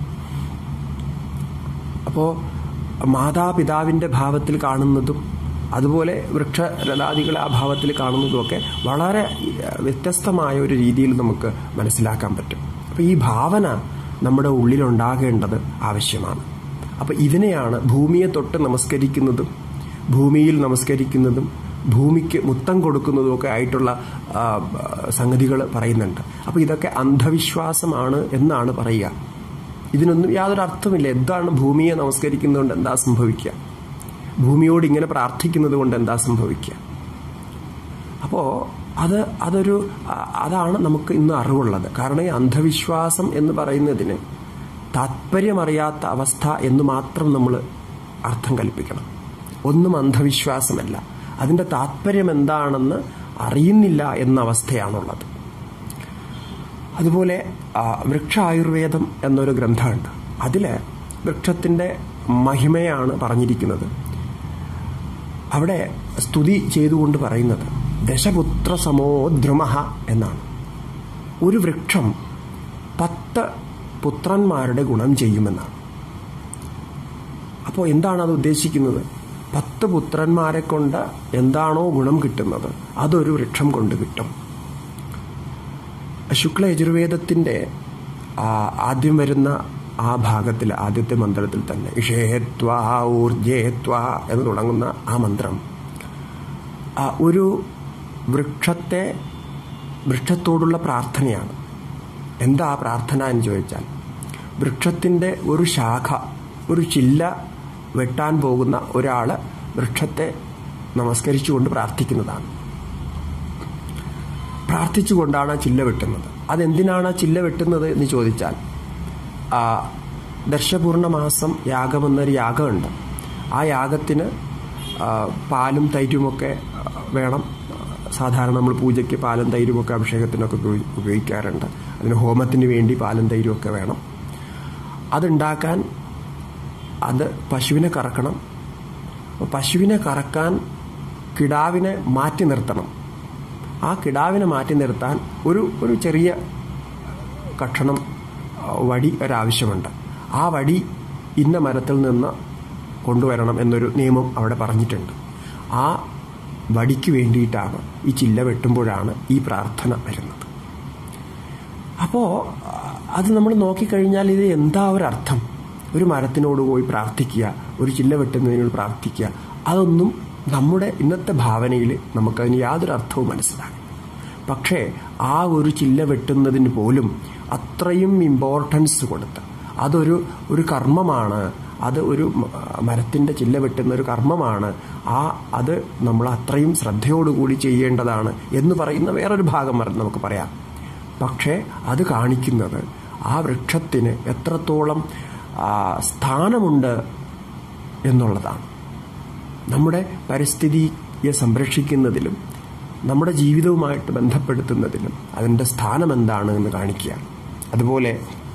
Speaker 1: അപ്പോൾ മാതാപിതാവിൻ്റെ ഭാവത്തിൽ കാണുന്നതും അതുപോലെ വൃക്ഷലതാദികളെ ആ ഭാവത്തിൽ കാണുന്നതുമൊക്കെ വളരെ വ്യത്യസ്തമായ ഒരു രീതിയിൽ നമുക്ക് മനസ്സിലാക്കാൻ പറ്റും അപ്പോൾ ഈ ഭാവന നമ്മുടെ ഉള്ളിലുണ്ടാകേണ്ടത് ആവശ്യമാണ് അപ്പോൾ ഇതിനെയാണ് ഭൂമിയെ തൊട്ട് നമസ്കരിക്കുന്നതും ഭൂമിയിൽ നമസ്കരിക്കുന്നതും ഭൂമിക്ക് മുത്തം കൊടുക്കുന്നതും ഒക്കെ ആയിട്ടുള്ള സംഗതികൾ പറയുന്നുണ്ട് അപ്പോൾ ഇതൊക്കെ അന്ധവിശ്വാസമാണ് എന്നാണ് പറയുക ഇതിനൊന്നും യാതൊരു അർത്ഥമില്ല എന്താണ് ഭൂമിയെ നമസ്കരിക്കുന്നതുകൊണ്ട് എന്താ സംഭവിക്കുക ഭൂമിയോട് ഇങ്ങനെ പ്രാർത്ഥിക്കുന്നത് കൊണ്ട് എന്താ സംഭവിക്കുക അപ്പോൾ അത് അതൊരു അതാണ് നമുക്ക് ഇന്ന് അറിവുള്ളത് കാരണം ഈ അന്ധവിശ്വാസം എന്ന് പറയുന്നതിന് താല്പര്യമറിയാത്ത അവസ്ഥ എന്ന് മാത്രം നമ്മൾ അർത്ഥം കൽപ്പിക്കണം ഒന്നും അന്ധവിശ്വാസമല്ല അതിൻ്റെ താല്പര്യം എന്താണെന്ന് അറിയുന്നില്ല എന്ന അവസ്ഥയാണുള്ളത് അതുപോലെ വൃക്ഷ ആയുർവേദം എന്നൊരു ഗ്രന്ഥമുണ്ട് അതിൽ വൃക്ഷത്തിൻ്റെ മഹിമയാണ് പറഞ്ഞിരിക്കുന്നത് അവിടെ സ്തുതി ചെയ്തുകൊണ്ട് പറയുന്നത് ദശപുത്ര സമോദ്രുമ എന്നാണ് ഒരു വൃക്ഷം പത്ത് പുത്രന്മാരുടെ ഗുണം ചെയ്യുമെന്നാണ് അപ്പോൾ എന്താണ് അത് ഉദ്ദേശിക്കുന്നത് പത്ത് പുത്രന്മാരെ കൊണ്ട് എന്താണോ ഗുണം കിട്ടുന്നത് അതൊരു വൃക്ഷം കൊണ്ട് കിട്ടും ശുക്ല യജുർവേദത്തിൻ്റെ ആദ്യം വരുന്ന ആ ഭാഗത്തിൽ ആദ്യത്തെ മന്ത്രത്തിൽ തന്നെ ഇഷേത്വ ഊർജേത്വ എന്ന് തുടങ്ങുന്ന ആ മന്ത്രം ഒരു വൃക്ഷത്തെ വൃക്ഷത്തോടുള്ള പ്രാർത്ഥനയാണ് എന്താ ആ പ്രാർത്ഥന എന്ന് ചോദിച്ചാൽ വൃക്ഷത്തിൻ്റെ ഒരു ശാഖ ഒരു ചില്ല വെട്ടാൻ പോകുന്ന ഒരാൾ വൃക്ഷത്തെ നമസ്കരിച്ചുകൊണ്ട് പ്രാർത്ഥിക്കുന്നതാണ് പ്രാർത്ഥിച്ചുകൊണ്ടാണ് ആ ചില്ല വെട്ടുന്നത് അതെന്തിനാണ് ആ ചില്ല വെട്ടുന്നത് എന്ന് ചോദിച്ചാൽ ദർശപൂർണ മാസം യാഗമെന്നൊരു യാഗമുണ്ട് ആ യാഗത്തിന് ആ, പാലും തൈരുമൊക്കെ ആ, വേണം സാധാരണ നമ്മൾ പൂജയ്ക്ക് പാലും തൈരുമൊക്കെ അഭിഷേകത്തിനൊക്കെ ഉപയോഗി- ഉപയോഗിക്കാറുണ്ട് അതിന് ഹോമത്തിന് വേണ്ടി പാലും തൈരും ഒക്കെ വേണം അതുണ്ടാക്കാൻ അത് പശുവിനെ കറക്കണം അപ്പോൾ പശുവിനെ കറക്കാൻ കിടാവിനെ മാറ്റി നിർത്തണം ആ കിടാവിനെ മാറ്റി നിർത്താൻ ഒരു ഒരു ചെറിയ കഷണം ആ, വടി ഒരാവശ്യമുണ്ട് ആ വടി ഇന്ന മരത്തിൽ നിന്ന് കൊണ്ടുവരണം എന്നൊരു നിയമം അവിടെ പറഞ്ഞിട്ടുണ്ട് ആ വടിക്ക് വേണ്ടിയിട്ടാണ് ഈ ചില്ല വെട്ടുമ്പോഴാണ് ഈ പ്രാർത്ഥന വരുന്നത് അപ്പോൾ അത് നമ്മൾ നോക്കിക്കഴിഞ്ഞാൽ ഇത് എന്താ ഒരർത്ഥം ഒരു മരത്തിനോട് പോയി പ്രാർത്ഥിക്കുക ഒരു ചില്ല വെട്ടുന്നതിനോട് പ്രാർത്ഥിക്കുക അതൊന്നും നമ്മുടെ ഇന്നത്തെ ഭാവനയിൽ നമുക്കതിന് യാതൊരു അർത്ഥവും മനസ്സിലാകും പക്ഷേ ആ ഒരു ചില്ല വെട്ടുന്നതിന് പോലും അത്രയും ഇമ്പോർട്ടൻസ് കൊടുത്ത് അതൊരു ഒരു കർമ്മമാണ് അത് ഒരു മ- മരത്തിന്റെ ചില്ല വെട്ടുന്ന ഒരു കർമ്മമാണ് ആ അത് നമ്മൾ അത്രയും ശ്രദ്ധയോടുകൂടി ചെയ്യേണ്ടതാണ് എന്ന് പറയുന്ന വേറൊരു ഭാഗം വരെ നമുക്ക് പറയാം പക്ഷേ അത് കാണിക്കുന്നത് ആ വൃക്ഷത്തിന് എത്രത്തോളം ആ, സ്ഥാനമുണ്ട് എന്നുള്ളതാണ് നമ്മുടെ പരിസ്ഥിതിയെ സംരക്ഷിക്കുന്നതിലും നമ്മുടെ ജീവിതവുമായിട്ട് ബന്ധപ്പെടുത്തുന്നതിലും അതിൻ്റെ സ്ഥാനം എന്താണ് എന്ന് കാണിക്കുകയാണ് അതുപോലെ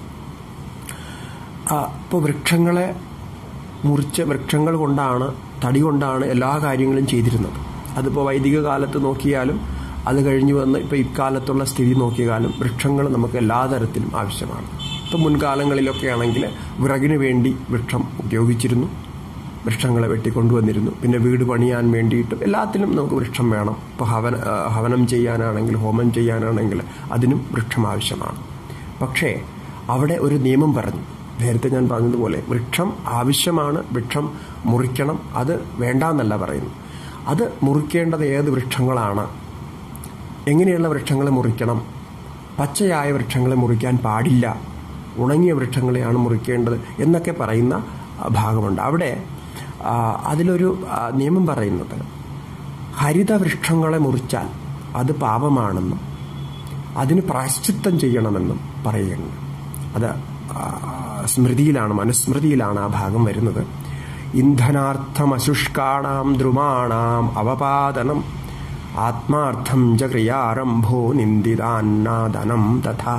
Speaker 1: ഇപ്പോൾ വൃക്ഷങ്ങളെ മുറിച്ച വൃക്ഷങ്ങൾ കൊണ്ടാണ് തടി കൊണ്ടാണ് എല്ലാ കാര്യങ്ങളും ചെയ്തിരുന്നത് അതിപ്പോൾ വൈദിക കാലത്ത് നോക്കിയാലും അത് കഴിഞ്ഞു വന്ന് ഇപ്പോൾ ഇക്കാലത്തുള്ള സ്ഥിതി നോക്കിയാലും വൃക്ഷങ്ങൾ നമുക്ക് എല്ലാ തരത്തിലും ആവശ്യമാണ് ഇപ്പം മുൻകാലങ്ങളിലൊക്കെ ആണെങ്കിൽ വിറകിന് വേണ്ടി വൃക്ഷം ഉപയോഗിച്ചിരുന്നു വൃക്ഷങ്ങളെ വെട്ടിക്കൊണ്ടുവന്നിരുന്നു പിന്നെ വീട് പണിയാൻ വേണ്ടിയിട്ടും എല്ലാത്തിനും നമുക്ക് വൃക്ഷം വേണം ഇപ്പോൾ ഹവന ആ, ഹവനം ചെയ്യാനാണെങ്കിൽ ഹോമം ചെയ്യാനാണെങ്കിൽ അതിനും വൃക്ഷം ആവശ്യമാണ് പക്ഷേ അവിടെ ഒരു നിയമം പറഞ്ഞു നേരത്തെ ഞാൻ പറഞ്ഞതുപോലെ വൃക്ഷം ആവശ്യമാണ് വൃക്ഷം മുറിക്കണം അത് വേണ്ടാന്നല്ല പറയുന്നു അത് മുറിക്കേണ്ടത് ഏത് വൃക്ഷങ്ങളാണ് എങ്ങനെയുള്ള വൃക്ഷങ്ങളെ മുറിക്കണം പച്ചയായ വൃക്ഷങ്ങളെ മുറിക്കാൻ പാടില്ല ഉണങ്ങിയ വൃക്ഷങ്ങളെയാണ് മുറിക്കേണ്ടത് എന്നൊക്കെ പറയുന്ന ആ, ഭാഗമുണ്ട് അവിടെ ആ, അതിലൊരു ആ, നിയമം പറയുന്നത് ഹരിത വൃക്ഷങ്ങളെ മുറിച്ചാൽ അത് പാപമാണെന്നും അതിന് പ്രായശ്ചിത്തം ചെയ്യണമെന്നും പറയുന്നുണ്ട് അത് ആ, സ്മൃതിയിലാണ് മനുസ്മൃതിയിലാണ് ആ ഭാഗം വരുന്നത് ഇന്ധനാർത്ഥമശുഷ്കാണാം ദ്രുമാണാം അവപാദനം ആത്മാർത്ഥം ച ക്രിയാരംഭോ നിന്ദിതാന്നാദനം തഥാ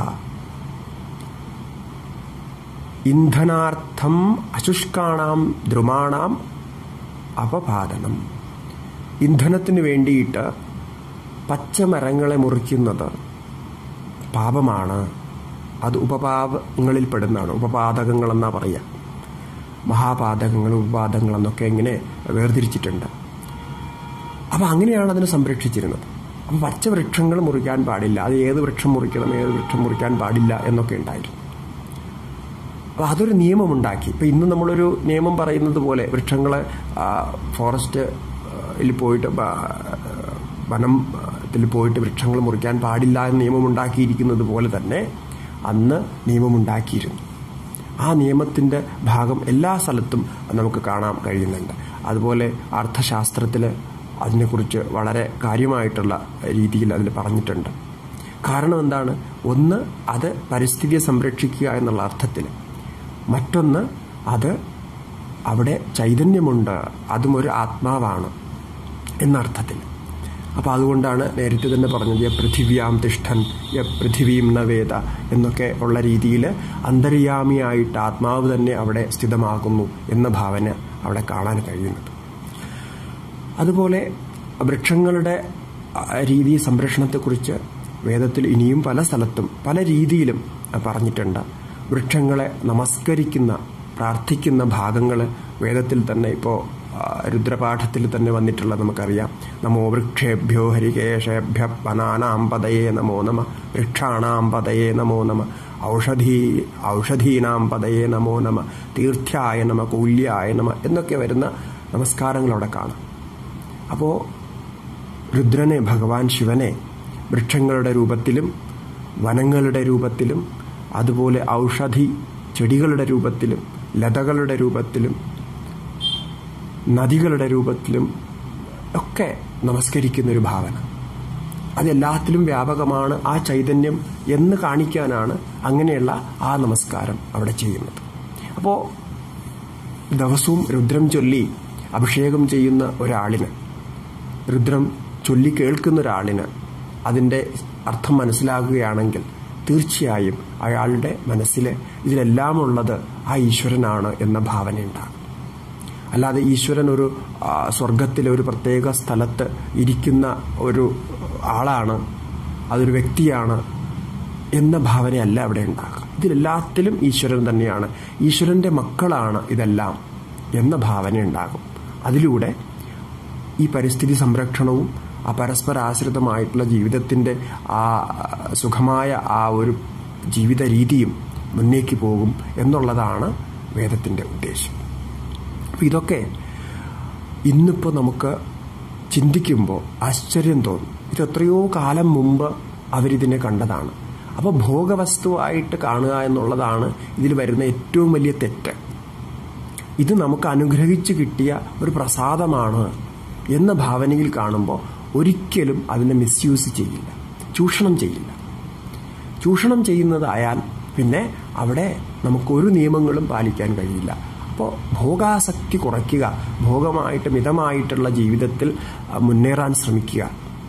Speaker 1: ഇന്ധനാർത്ഥം അശുഷ്കാണാം ദ്രുമാണാം അപപാദനം ഇന്ധനത്തിന് വേണ്ടിയിട്ട് പച്ചമരങ്ങളെ മുറിക്കുന്നത് പാപമാണ് അത് ഉപപാപങ്ങളിൽ പെടുന്നതാണ് ഉപപാതകങ്ങളെന്നാ പറയുക മഹാപാതകങ്ങൾ ഉപപാതകങ്ങൾ എന്നൊക്കെ ഇങ്ങനെ വേർതിരിച്ചിട്ടുണ്ട് അപ്പം അങ്ങനെയാണ് അതിനെ സംരക്ഷിച്ചിരുന്നത് അപ്പം പച്ച വൃക്ഷങ്ങൾ മുറിക്കാൻ പാടില്ല അത് ഏത് വൃക്ഷം മുറിക്കണം ഏത് വൃക്ഷം മുറിക്കാൻ പാടില്ല എന്നൊക്കെ ഉണ്ടായിരുന്നു അപ്പോൾ അതൊരു നിയമമുണ്ടാക്കി ഇപ്പം ഇന്ന് നമ്മളൊരു നിയമം പറയുന്നത് പോലെ വൃക്ഷങ്ങളെ ഫോറസ്റ്റിൽ പോയിട്ട് ബ- വനത്തിൽ പോയിട്ട് വൃക്ഷങ്ങൾ മുറിക്കാൻ പാടില്ല എന്ന് നിയമമുണ്ടാക്കിയിരിക്കുന്നത് പോലെ തന്നെ അന്ന് നിയമമുണ്ടാക്കിയിരുന്നു ആ നിയമത്തിൻ്റെ ഭാഗം എല്ലാ സ്ഥലത്തും നമുക്ക് കാണാൻ കഴിയുന്നുണ്ട് അതുപോലെ അർത്ഥശാസ്ത്രത്തിൽ അതിനെക്കുറിച്ച് വളരെ കാര്യമായിട്ടുള്ള രീതിയിൽ അതിൽ പറഞ്ഞിട്ടുണ്ട് കാരണം എന്താണ് ഒന്ന് അത് പരിസ്ഥിതിയെ സംരക്ഷിക്കുക എന്നുള്ള അർത്ഥത്തിൽ മറ്റൊന്ന് അത് അവിടെ ചൈതന്യമുണ്ട് അതും ഒരു ആത്മാവാണ് എന്നർത്ഥത്തിൽ അപ്പോൾ അതുകൊണ്ടാണ് നേരത്തെ തന്നെ പറഞ്ഞത് യ പൃഥിവ്യാം തിഷ്ഠൻ യ പൃഥിവീം നവേദ എന്നൊക്കെ ഉള്ള രീതിയിൽ അന്തര്യാമിയായിട്ട് ആത്മാവ് തന്നെ അവിടെ സ്ഥിതമാകുന്നു എന്ന ഭാവന അവിടെ കാണാൻ കഴിയുന്നത് അതുപോലെ വൃക്ഷങ്ങളുടെ ആ, രീതി സംരക്ഷണത്തെക്കുറിച്ച് വേദത്തിൽ ഇനിയും പല സ്ഥലത്തും പല രീതിയിലും പറഞ്ഞിട്ടുണ്ട് വൃക്ഷങ്ങളെ നമസ്കരിക്കുന്ന പ്രാർത്ഥിക്കുന്ന ഭാഗങ്ങൾ വേദത്തിൽ തന്നെ ഇപ്പോൾ രുദ്രപാഠത്തിൽ തന്നെ വന്നിട്ടുള്ള നമുക്കറിയാം നമോ വൃക്ഷേഭ്യോ ഹരികേശേഭ്യ വനാനാം പതയേ നമോ നമ വൃക്ഷാണാം പതയേ നമോ നമ ഔഷധീ ഔഷധീനാം പതയേ നമോ നമ തീർത്ഥ്യായ നമ കൂല്യായ നമ എന്നൊക്കെ വരുന്ന നമസ്കാരങ്ങൾ അവിടെ കാണാം അപ്പോൾ രുദ്രനെ ഭഗവാൻ ശിവനെ വൃക്ഷങ്ങളുടെ രൂപത്തിലും വനങ്ങളുടെ രൂപത്തിലും അതുപോലെ ഔഷധി ചെടികളുടെ രൂപത്തിലും ലതകളുടെ രൂപത്തിലും നദികളുടെ രൂപത്തിലും ഒക്കെ നമസ്കരിക്കുന്ന ഒരു ഭാവന അതെല്ലാത്തിലും വ്യാപകമാണ് ആ ചൈതന്യം എന്ന് കാണിക്കാനാണ് അങ്ങനെയുള്ള ആ നമസ്കാരം അവിടെ ചെയ്യുന്നത് അപ്പോൾ ദിവസവും രുദ്രം ചൊല്ലി അഭിഷേകം ചെയ്യുന്ന ഒരാളിന് രുദ്രം ചൊല്ലി കേൾക്കുന്ന ഒരാളിന് അതിൻ്റെ അർത്ഥം മനസ്സിലാകുകയാണെങ്കിൽ തീർച്ചയായും അയാളുടെ മനസ്സിൽ ഇതിലെല്ലാം ഉള്ളത് ആ ഈശ്വരനാണ് എന്ന ഭാവനയുണ്ടാകും അല്ലാതെ ഈശ്വരൻ ഒരു ആ, സ്വർഗത്തിലെ ഒരു പ്രത്യേക സ്ഥലത്ത് ഇരിക്കുന്ന ഒരു ആളാണ് അതൊരു വ്യക്തിയാണ് എന്ന ഭാവനയല്ല അവിടെ ഉണ്ടാകുക ഇതിലെല്ലാത്തിലും ഈശ്വരൻ തന്നെയാണ് ഈശ്വരന്റെ മക്കളാണ് ഇതെല്ലാം എന്ന ഭാവന ഉണ്ടാകും അതിലൂടെ ഈ പരിസ്ഥിതി സംരക്ഷണവും ആ പരസ്പര ആശ്രിതമായിട്ടുള്ള ജീവിതത്തിന്റെ ആ സുഖമായ ആ ഒരു ജീവിത രീതിയും മുന്നേക്ക് പോകും എന്നുള്ളതാണ് വേദത്തിന്റെ ഉദ്ദേശം അപ്പം ഇതൊക്കെ ഇന്നിപ്പോൾ നമുക്ക് ചിന്തിക്കുമ്പോൾ ആശ്ചര്യം തോന്നും ഇത് എത്രയോ കാലം മുമ്പ് അവരിതിനെ കണ്ടതാണ് അപ്പോൾ ഭോഗവസ്തുവായിട്ട് കാണുക എന്നുള്ളതാണ് ഇതിൽ വരുന്ന ഏറ്റവും വലിയ തെറ്റ് ഇത് നമുക്ക് അനുഗ്രഹിച്ച് കിട്ടിയ ഒരു പ്രസാദമാണ് എന്ന ഭാവനയിൽ കാണുമ്പോൾ ഒരിക്കലും അതിനെ മിസ്യൂസ് ചെയ്യില്ല ചൂഷണം ചെയ്യില്ല ചൂഷണം ചെയ്യുന്നതായാൽ പിന്നെ അവിടെ നമുക്കൊരു നിയമങ്ങളും പാലിക്കാൻ കഴിയില്ല അപ്പോൾ ഭോഗാസക്തി കുറയ്ക്കുക ഭോഗമായിട്ട് മിതമായിട്ടുള്ള ജീവിതത്തിൽ ആ, മുന്നേറാൻ ശ്രമിക്കുക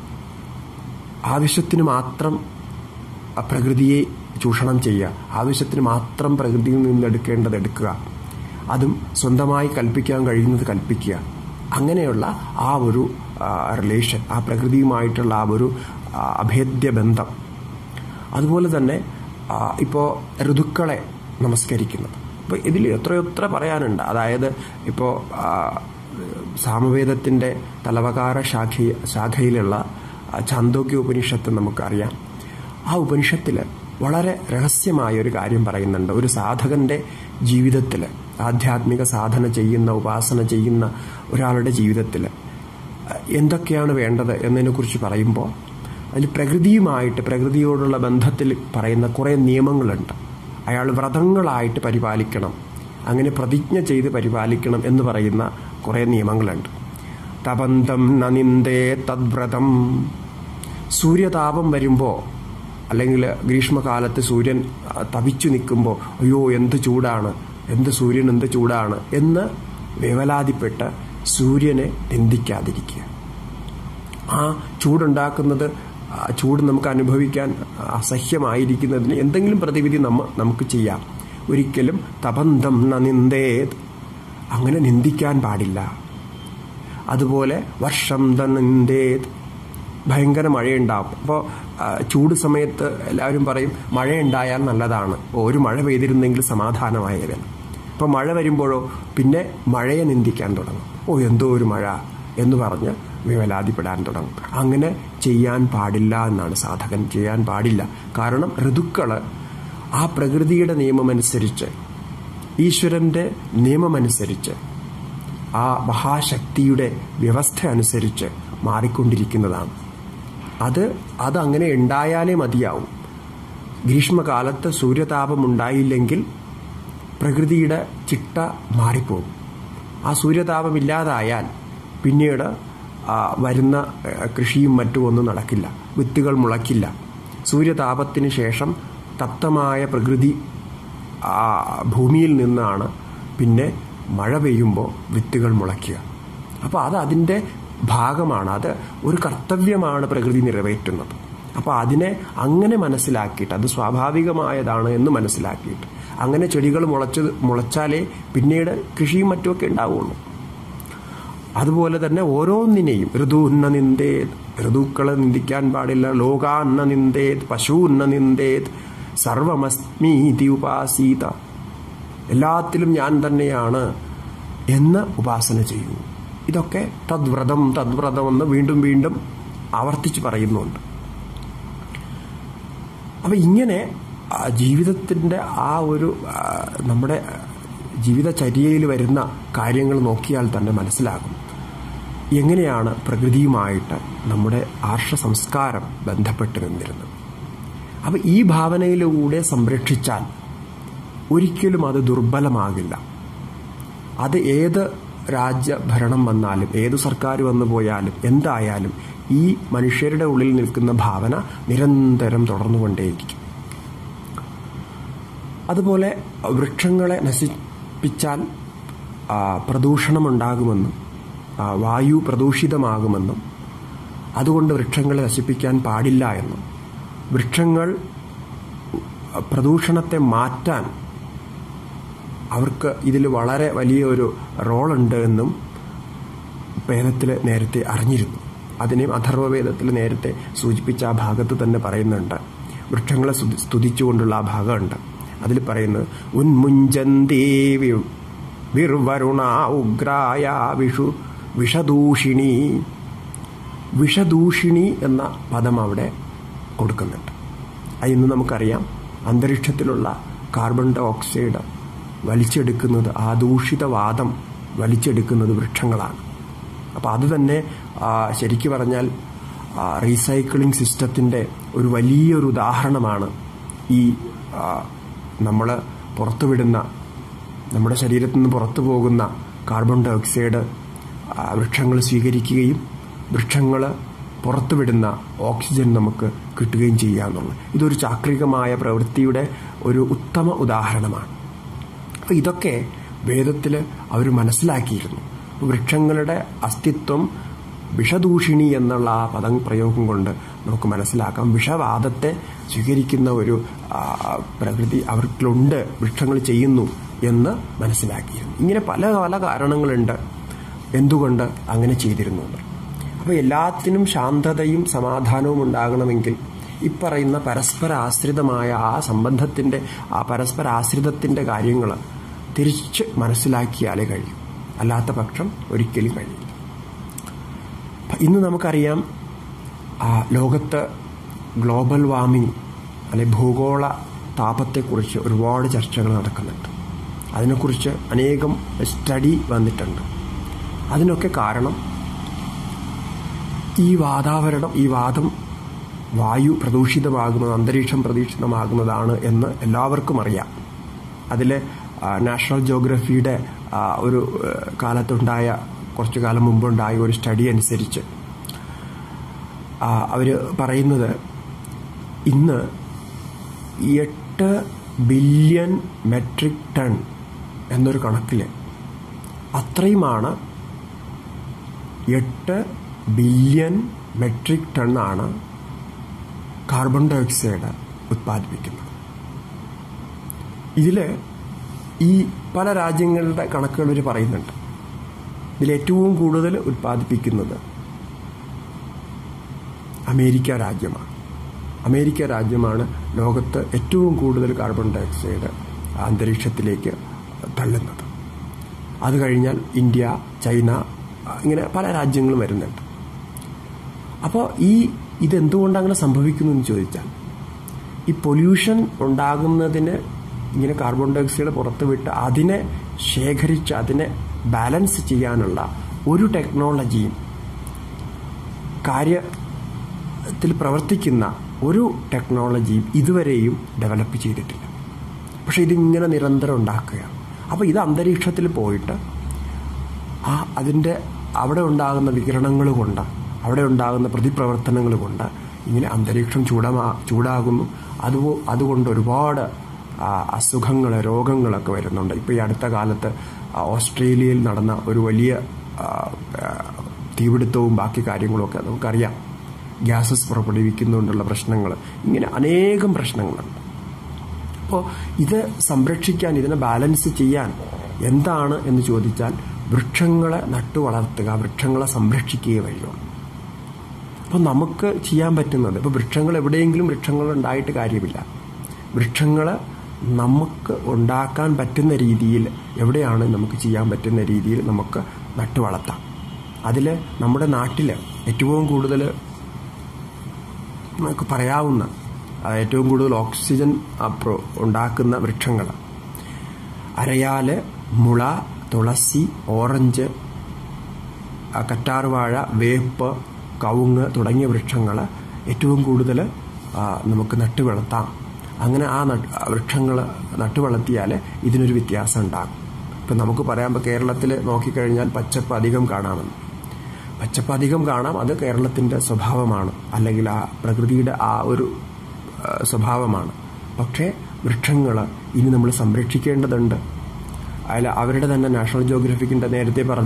Speaker 1: ആവശ്യത്തിന് മാത്രം ആ പ്രകൃതിയെ ചൂഷണം ചെയ്യുക ആവശ്യത്തിന് മാത്രം പ്രകൃതിയിൽ നിന്ന് എടുക്കേണ്ടത് എടുക്കുക അതും സ്വന്തമായി കൽപ്പിക്കാൻ കഴിയുന്നത് കൽപ്പിക്കുക അങ്ങനെയുള്ള ആ ഒരു റിലേഷൻ ആ പ്രകൃതിയുമായിട്ടുള്ള ആ ഒരു ആ, അഭേദ്യ ബന്ധം അതുപോലെ തന്നെ ഇപ്പോൾ ഋതുക്കളെ നമസ്കരിക്കുന്നത് അപ്പോൾ ഇതിൽ എത്രയെത്ര പറയാനുണ്ട് അതായത് ഇപ്പോൾ സാമവേദത്തിൻ്റെ തലവകാര ശാഖ ശാഖയിലുള്ള ആ, ചാന്തോക്യ ഉപനിഷത്ത് നമുക്കറിയാം ആ ഉപനിഷത്തിൽ വളരെ രഹസ്യമായ ഒരു കാര്യം പറയുന്നുണ്ട് ഒരു സാധകന്റെ ജീവിതത്തിൽ ആധ്യാത്മിക സാധന ചെയ്യുന്ന ഉപാസന ചെയ്യുന്ന ഒരാളുടെ ജീവിതത്തിൽ എന്തൊക്കെയാണ് വേണ്ടത് എന്നതിനെക്കുറിച്ച് പറയുമ്പോൾ അതിൽ പ്രകൃതിയുമായിട്ട് പ്രകൃതിയോടുള്ള ബന്ധത്തിൽ പറയുന്ന കുറേ നിയമങ്ങളുണ്ട് അയാൾ വ്രതങ്ങളായിട്ട് പരിപാലിക്കണം അങ്ങനെ പ്രതിജ്ഞ ചെയ്ത് പരിപാലിക്കണം എന്ന് പറയുന്ന കുറേ നിയമങ്ങളുണ്ട് തപന്തം നനിന്ദേ തദ്വ്രതം സൂര്യതാപം വരുമ്പോൾ അല്ലെങ്കിൽ ഗ്രീഷ്മകാലത്ത് സൂര്യൻ ആ, തപിച്ചു നിൽക്കുമ്പോൾ അയ്യോ എന്ത് ചൂടാണ് എന്ത് സൂര്യൻ എന്ത് ചൂടാണ് എന്ന് വേവലാതിപ്പെട്ട് സൂര്യനെ നിന്ദിക്കാതിരിക്കുക ആ ചൂടുണ്ടാക്കുന്നത് ആ ചൂട് നമുക്ക് അനുഭവിക്കാൻ അസഹ്യമായിരിക്കുന്നതിന് എന്തെങ്കിലും പ്രതിവിധി നമ്മ നമുക്ക് ചെയ്യാം ഒരിക്കലും തപന്തം ന നിന്ദേത് അങ്ങനെ നിന്ദിക്കാൻ പാടില്ല അതുപോലെ വർഷം ത നിന്ദേത് ഭയങ്കര മഴയുണ്ടാവും അപ്പോൾ ചൂട് സമയത്ത് എല്ലാവരും പറയും മഴയുണ്ടായാൽ നല്ലതാണ് ഓ, ഒരു മഴ പെയ്തിരുന്നെങ്കിൽ സമാധാനമായേനെ അപ്പോൾ മഴ വരുമ്പോഴോ പിന്നെ മഴയെ നിന്ദിക്കാൻ തുടങ്ങും ഓ എന്തോ ഒരു മഴ എന്ന് പറഞ്ഞ് വിവലാതിപ്പെടാൻ തുടങ്ങും അങ്ങനെ ചെയ്യാൻ പാടില്ല എന്നാണ് സാധകൻ ചെയ്യാൻ പാടില്ല കാരണം ഋതുക്കള് ആ പ്രകൃതിയുടെ നിയമമനുസരിച്ച് ഈശ്വരന്റെ നിയമമനുസരിച്ച് ആ മഹാശക്തിയുടെ വ്യവസ്ഥ അനുസരിച്ച് മാറിക്കൊണ്ടിരിക്കുന്നതാണ് അത് അതങ്ങനെ ഉണ്ടായാലേ മതിയാവും ഗ്രീഷ്മകാലത്ത് സൂര്യതാപം ഉണ്ടായില്ലെങ്കിൽ പ്രകൃതിയുടെ ചിട്ട മാറിപ്പോകും ആ സൂര്യതാപം ഇല്ലാതായാൽ പിന്നീട് ആ, വരുന്ന ഏ, കൃഷിയും മറ്റും ഒന്നും നടക്കില്ല വിത്തുകൾ മുളയ്ക്കില്ല സൂര്യതാപത്തിന് ശേഷം തപ്തമായ പ്രകൃതി ആ ഭൂമിയിൽ നിന്നാണ് പിന്നെ മഴ പെയ്യുമ്പോൾ വിത്തുകൾ മുളയ്ക്കുക അപ്പോൾ അത് അതിൻ്റെ ഭാഗമാണ് അത് ഒരു കർത്തവ്യമാണ് പ്രകൃതി നിറവേറ്റുന്നത് അപ്പോൾ അതിനെ അങ്ങനെ മനസ്സിലാക്കിയിട്ട് അത് സ്വാഭാവികമായതാണ് എന്ന് മനസ്സിലാക്കിയിട്ട് അങ്ങനെ ചെടികൾ മുളച്ച് മുളച്ചാലേ പിന്നീട് കൃഷിയും മറ്റുമൊക്കെ ഉണ്ടാവുള്ളൂ അതുപോലെ തന്നെ ഓരോന്നിനെയും ഋതു ഉന്ന നിന്ദേത് ഋതുക്കളെ നിന്ദിക്കാൻ പാടില്ല ലോകാന്ന നിന്ദേത് പശു ഉന്ന നിന്ദേത് സർവമസ്മീതി ഉപാസീത എല്ലാത്തിലും ഞാൻ തന്നെയാണ് എന്ന് ഉപാസന ചെയ്യൂ ഇതൊക്കെ തദ്വ്രതം തദ്വ്രതം എന്ന് വീണ്ടും വീണ്ടും ആവർത്തിച്ച് പറയുന്നുണ്ട് അപ്പം ഇങ്ങനെ ആ, ജീവിതത്തിൻ്റെ ആ ഒരു ആ, നമ്മുടെ ജീവിതചര്യയിൽ വരുന്ന കാര്യങ്ങൾ നോക്കിയാൽ തന്നെ മനസ്സിലാകും എങ്ങനെയാണ് പ്രകൃതിയുമായിട്ട് നമ്മുടെ ആർഷ സംസ്കാരം ബന്ധപ്പെട്ട് നിന്നിരുന്നത് അപ്പം ഈ ഭാവനയിലൂടെ സംരക്ഷിച്ചാൽ ഒരിക്കലും അത് ദുർബലമാകില്ല അത് ഏത് രാജ്യഭരണം വന്നാലും ഏത് സർക്കാർ വന്നു പോയാലും എന്തായാലും ഈ മനുഷ്യരുടെ ഉള്ളിൽ നിൽക്കുന്ന ഭാവന നിരന്തരം തുടർന്നുകൊണ്ടേയിരിക്കും അതുപോലെ വൃക്ഷങ്ങളെ നശിപ്പിച്ചാൽ ആ, പ്രദൂഷണമുണ്ടാകുമെന്നും ആ, വായു പ്രദൂഷിതമാകുമെന്നും അതുകൊണ്ട് വൃക്ഷങ്ങളെ നശിപ്പിക്കാൻ പാടില്ല എന്നും വൃക്ഷങ്ങൾ പ്രദൂഷണത്തെ മാറ്റാൻ അവർക്ക് ഇതിൽ വളരെ വലിയൊരു റോളുണ്ട് എന്നും വേദത്തിൽ നേരത്തെ അറിഞ്ഞിരുന്നു അതിനെയും അഥർവവേദത്തിൽ നേരത്തെ സൂചിപ്പിച്ച ആ ഭാഗത്ത് തന്നെ പറയുന്നുണ്ട് വൃക്ഷങ്ങളെ സ്തുതി- സ്തുതിച്ചുകൊണ്ടുള്ള ആ ഭാഗമുണ്ട് അതിൽ പറയുന്നത് ഉന്മുഞ്ചന്തേ വി- വിർവരുണ ഉഗ്രായ വിഷു വിഷദൂഷിണി വിഷദൂഷിണി എന്ന പദം അവിടെ കൊടുക്കുന്നുണ്ട് അത് ഇന്ന് നമുക്കറിയാം അന്തരീക്ഷത്തിലുള്ള കാർബൺ ഡൈ ഓക്സൈഡ് വലിച്ചെടുക്കുന്നത് ആ ദൂഷിതവാദം വലിച്ചെടുക്കുന്നത് വൃക്ഷങ്ങളാണ് അപ്പോൾ അത് തന്നെ ആ, ശരിക്കു പറഞ്ഞാൽ റീസൈക്ലിംഗ് സിസ്റ്റത്തിൻ്റെ ഒരു വലിയൊരു ഉദാഹരണമാണ് ഈ നമ്മൾ പുറത്തുവിടുന്ന നമ്മുടെ ശരീരത്തിൽ നിന്ന് പുറത്തു പോകുന്ന കാർബൺ ഡൈ ഓക്സൈഡ് വൃക്ഷങ്ങൾ സ്വീകരിക്കുകയും വൃക്ഷങ്ങൾ പുറത്തുവിടുന്ന ഓക്സിജൻ നമുക്ക് കിട്ടുകയും ചെയ്യുക എന്നുള്ളത് ഇതൊരു ചാക്രികമായ പ്രവൃത്തിയുടെ ഒരു ഉത്തമ ഉദാഹരണമാണ് അപ്പോൾ ഇതൊക്കെ വേദത്തിൽ അവർ മനസ്സിലാക്കിയിരുന്നു വൃക്ഷങ്ങളുടെ അസ്തിത്വം വിഷദൂഷിണി എന്നുള്ള ആ പദം പ്രയോഗം കൊണ്ട് നമുക്ക് മനസ്സിലാക്കാം വിഷവാദത്തെ സ്വീകരിക്കുന്ന ഒരു ആ, പ്രകൃതി അവർക്കുണ്ട് വൃക്ഷങ്ങൾ ചെയ്യുന്നു എന്ന് മനസ്സിലാക്കിയിരുന്നു ഇങ്ങനെ പല പല കാരണങ്ങളുണ്ട് എന്തുകൊണ്ട് അങ്ങനെ ചെയ്തിരുന്നു എന്ന്. അപ്പോൾ എല്ലാത്തിനും ശാന്തതയും സമാധാനവും ഉണ്ടാകണമെങ്കിൽ ഇപ്പറയുന്ന പരസ്പര ആശ്രിതമായ ആ സംബന്ധത്തിൻ്റെ ആ പരസ്പര ആശ്രിതത്തിൻ്റെ കാര്യങ്ങൾ തിരിച്ച് മനസ്സിലാക്കിയാലേ കഴിയും അല്ലാത്ത പക്ഷം ഒരിക്കലും കഴിയില്ല അപ്പൊ ഇന്ന് നമുക്കറിയാം ആ, ലോകത്ത് ഗ്ലോബൽ വാർമിംഗ് അല്ലെ ഭൂഗോള താപത്തെക്കുറിച്ച് ഒരുപാട് ചർച്ചകൾ നടക്കുന്നുണ്ട് അതിനെക്കുറിച്ച് അനേകം സ്റ്റഡി വന്നിട്ടുണ്ട് അതിനൊക്കെ കാരണം ഈ വാതാവരണം ഈ വാദം വായു പ്രദൂഷിതമാകുന്നത് അന്തരീക്ഷം പ്രദൂഷിതമാകുന്നതാണ് എന്ന് എല്ലാവർക്കും അറിയാം അതിൽ നാഷണൽ ജോഗ്രഫിയുടെ ആ, ഒരു ആ, കാലത്തുണ്ടായ കുറച്ചു കാലം മുമ്പുണ്ടായ ഒരു സ്റ്റഡി അനുസരിച്ച് അവർ പറയുന്നത് ഇന്ന് എട്ട് ബില്യൺ മെട്രിക് ടൺ എന്നൊരു കണക്കിൽ അത്രയുമാണ് എട്ട് ബില്യൺ മെട്രിക് ടണ്ണാണ് കാർബൺ ഡൈ ഓക്സൈഡ് ഉത്പാദിപ്പിക്കുന്നത് ഇതിൽ ഈ പല രാജ്യങ്ങളുടെ കണക്കുകൾ ഇവർ പറയുന്നുണ്ട് ഇതിൽ ഏറ്റവും കൂടുതൽ ഉത്പാദിപ്പിക്കുന്നത് അമേരിക്ക രാജ്യമാണ് അമേരിക്ക രാജ്യമാണ് ലോകത്ത് ഏറ്റവും കൂടുതൽ കാർബൺ ഡൈ ഓക്സൈഡ് അന്തരീക്ഷത്തിലേക്ക് തള്ളുന്നത് അത് കഴിഞ്ഞാൽ ഇന്ത്യ ചൈന ഇങ്ങനെ പല രാജ്യങ്ങളും വരുന്നുണ്ട് അപ്പോൾ ഈ ഇതെന്തുകൊണ്ട് അങ്ങനെ സംഭവിക്കുന്നു എന്ന് ചോദിച്ചാൽ ഈ പൊല്യൂഷൻ ഉണ്ടാകുന്നതിന് ഇങ്ങനെ കാർബൺ ഡൈ ഓക്സൈഡ് പുറത്തുവിട്ട് അതിനെ ശേഖരിച്ച് അതിനെ ബാലൻസ് ചെയ്യാനുള്ള ഒരു ടെക്നോളജിയും കാര്യത്തിൽ പ്രവർത്തിക്കുന്ന ഒരു ടെക്നോളജിയും ഇതുവരെയും ഡെവലപ്പ് ചെയ്തിട്ടില്ല പക്ഷെ ഇതിങ്ങനെ നിരന്തരം ഉണ്ടാക്കുകയാണ് അപ്പോൾ ഇത് അന്തരീക്ഷത്തിൽ പോയിട്ട് ആ അതിൻ്റെ അവിടെ ഉണ്ടാകുന്ന വികിരണങ്ങൾ കൊണ്ട് അവിടെ ഉണ്ടാകുന്ന പ്രതിപ്രവർത്തനങ്ങൾ കൊണ്ട് ഇങ്ങനെ അന്തരീക്ഷം ചൂടമാ ചൂടാകുന്നു അത് അതുകൊണ്ട് ഒരുപാട് അസുഖങ്ങൾ രോഗങ്ങളൊക്കെ വരുന്നുണ്ട് ഇപ്പോൾ ഈ അടുത്ത കാലത്ത് ആ, ഓസ്ട്രേലിയയിൽ നടന്ന ഒരു വലിയ ആ, ആ, തീപിടുത്തവും ബാക്കി കാര്യങ്ങളുമൊക്കെ നമുക്കറിയാം ഗ്യാസസ് പുറപ്പെടുവിക്കുന്നതുകൊണ്ടുള്ള പ്രശ്നങ്ങൾ ഇങ്ങനെ അനേകം പ്രശ്നങ്ങളുണ്ട് അപ്പോൾ ഇത് സംരക്ഷിക്കാൻ ഇതിനെ ബാലൻസ് ചെയ്യാൻ എന്താണ് എന്ന് ചോദിച്ചാൽ വൃക്ഷങ്ങളെ നട്ടു വളർത്തുക വൃക്ഷങ്ങളെ സംരക്ഷിക്കുക വഴിയുള്ളൂ അപ്പോൾ നമുക്ക് ചെയ്യാൻ പറ്റുന്നത് ഇപ്പോൾ വൃക്ഷങ്ങൾ എവിടെയെങ്കിലും വൃക്ഷങ്ങൾ ഉണ്ടായിട്ട് കാര്യമില്ല വൃക്ഷങ്ങൾ നമുക്ക് ഉണ്ടാക്കാൻ പറ്റുന്ന രീതിയിൽ എവിടെയാണ് നമുക്ക് ചെയ്യാൻ പറ്റുന്ന രീതിയിൽ നമുക്ക് നട്ടു വളർത്താം അതിൽ നമ്മുടെ നാട്ടിൽ ഏറ്റവും കൂടുതൽ നമുക്ക് പറയാവുന്ന ആ, ഏറ്റവും കൂടുതൽ ഓക്സിജൻ അപ്രോ ഉണ്ടാക്കുന്ന വൃക്ഷങ്ങൾ അരയാല് മുള തുളസി ഓറഞ്ച് ആ, കറ്റാർവാഴ വേപ്പ് കവുങ്ങ് തുടങ്ങിയ വൃക്ഷങ്ങൾ ഏറ്റവും കൂടുതൽ ആ, നമുക്ക് നട്ടു വളർത്താം അങ്ങനെ ആ വൃക്ഷങ്ങൾ നട്ടു വളർത്തിയാൽ ഇതിനൊരു വ്യത്യാസം ഉണ്ടാകും ഇപ്പം നമുക്ക് പറയാം ഇപ്പോൾ കേരളത്തിൽ നോക്കിക്കഴിഞ്ഞാൽ പച്ചപ്പ് അധികം കാണാമെന്ന് പച്ചപ്പ് അധികം കാണാം അത് കേരളത്തിൻ്റെ സ്വഭാവമാണ് അല്ലെങ്കിൽ ആ പ്രകൃതിയുടെ ആ ഒരു ആ, സ്വഭാവമാണ് പക്ഷേ വൃക്ഷങ്ങൾ ഇനി നമ്മൾ സംരക്ഷിക്കേണ്ടതുണ്ട് അതിൽ അവരുടെ തന്നെ നാഷണൽ ജോഗ്രഫിക്കിൻ്റെ നേരത്തെ പറഞ്ഞ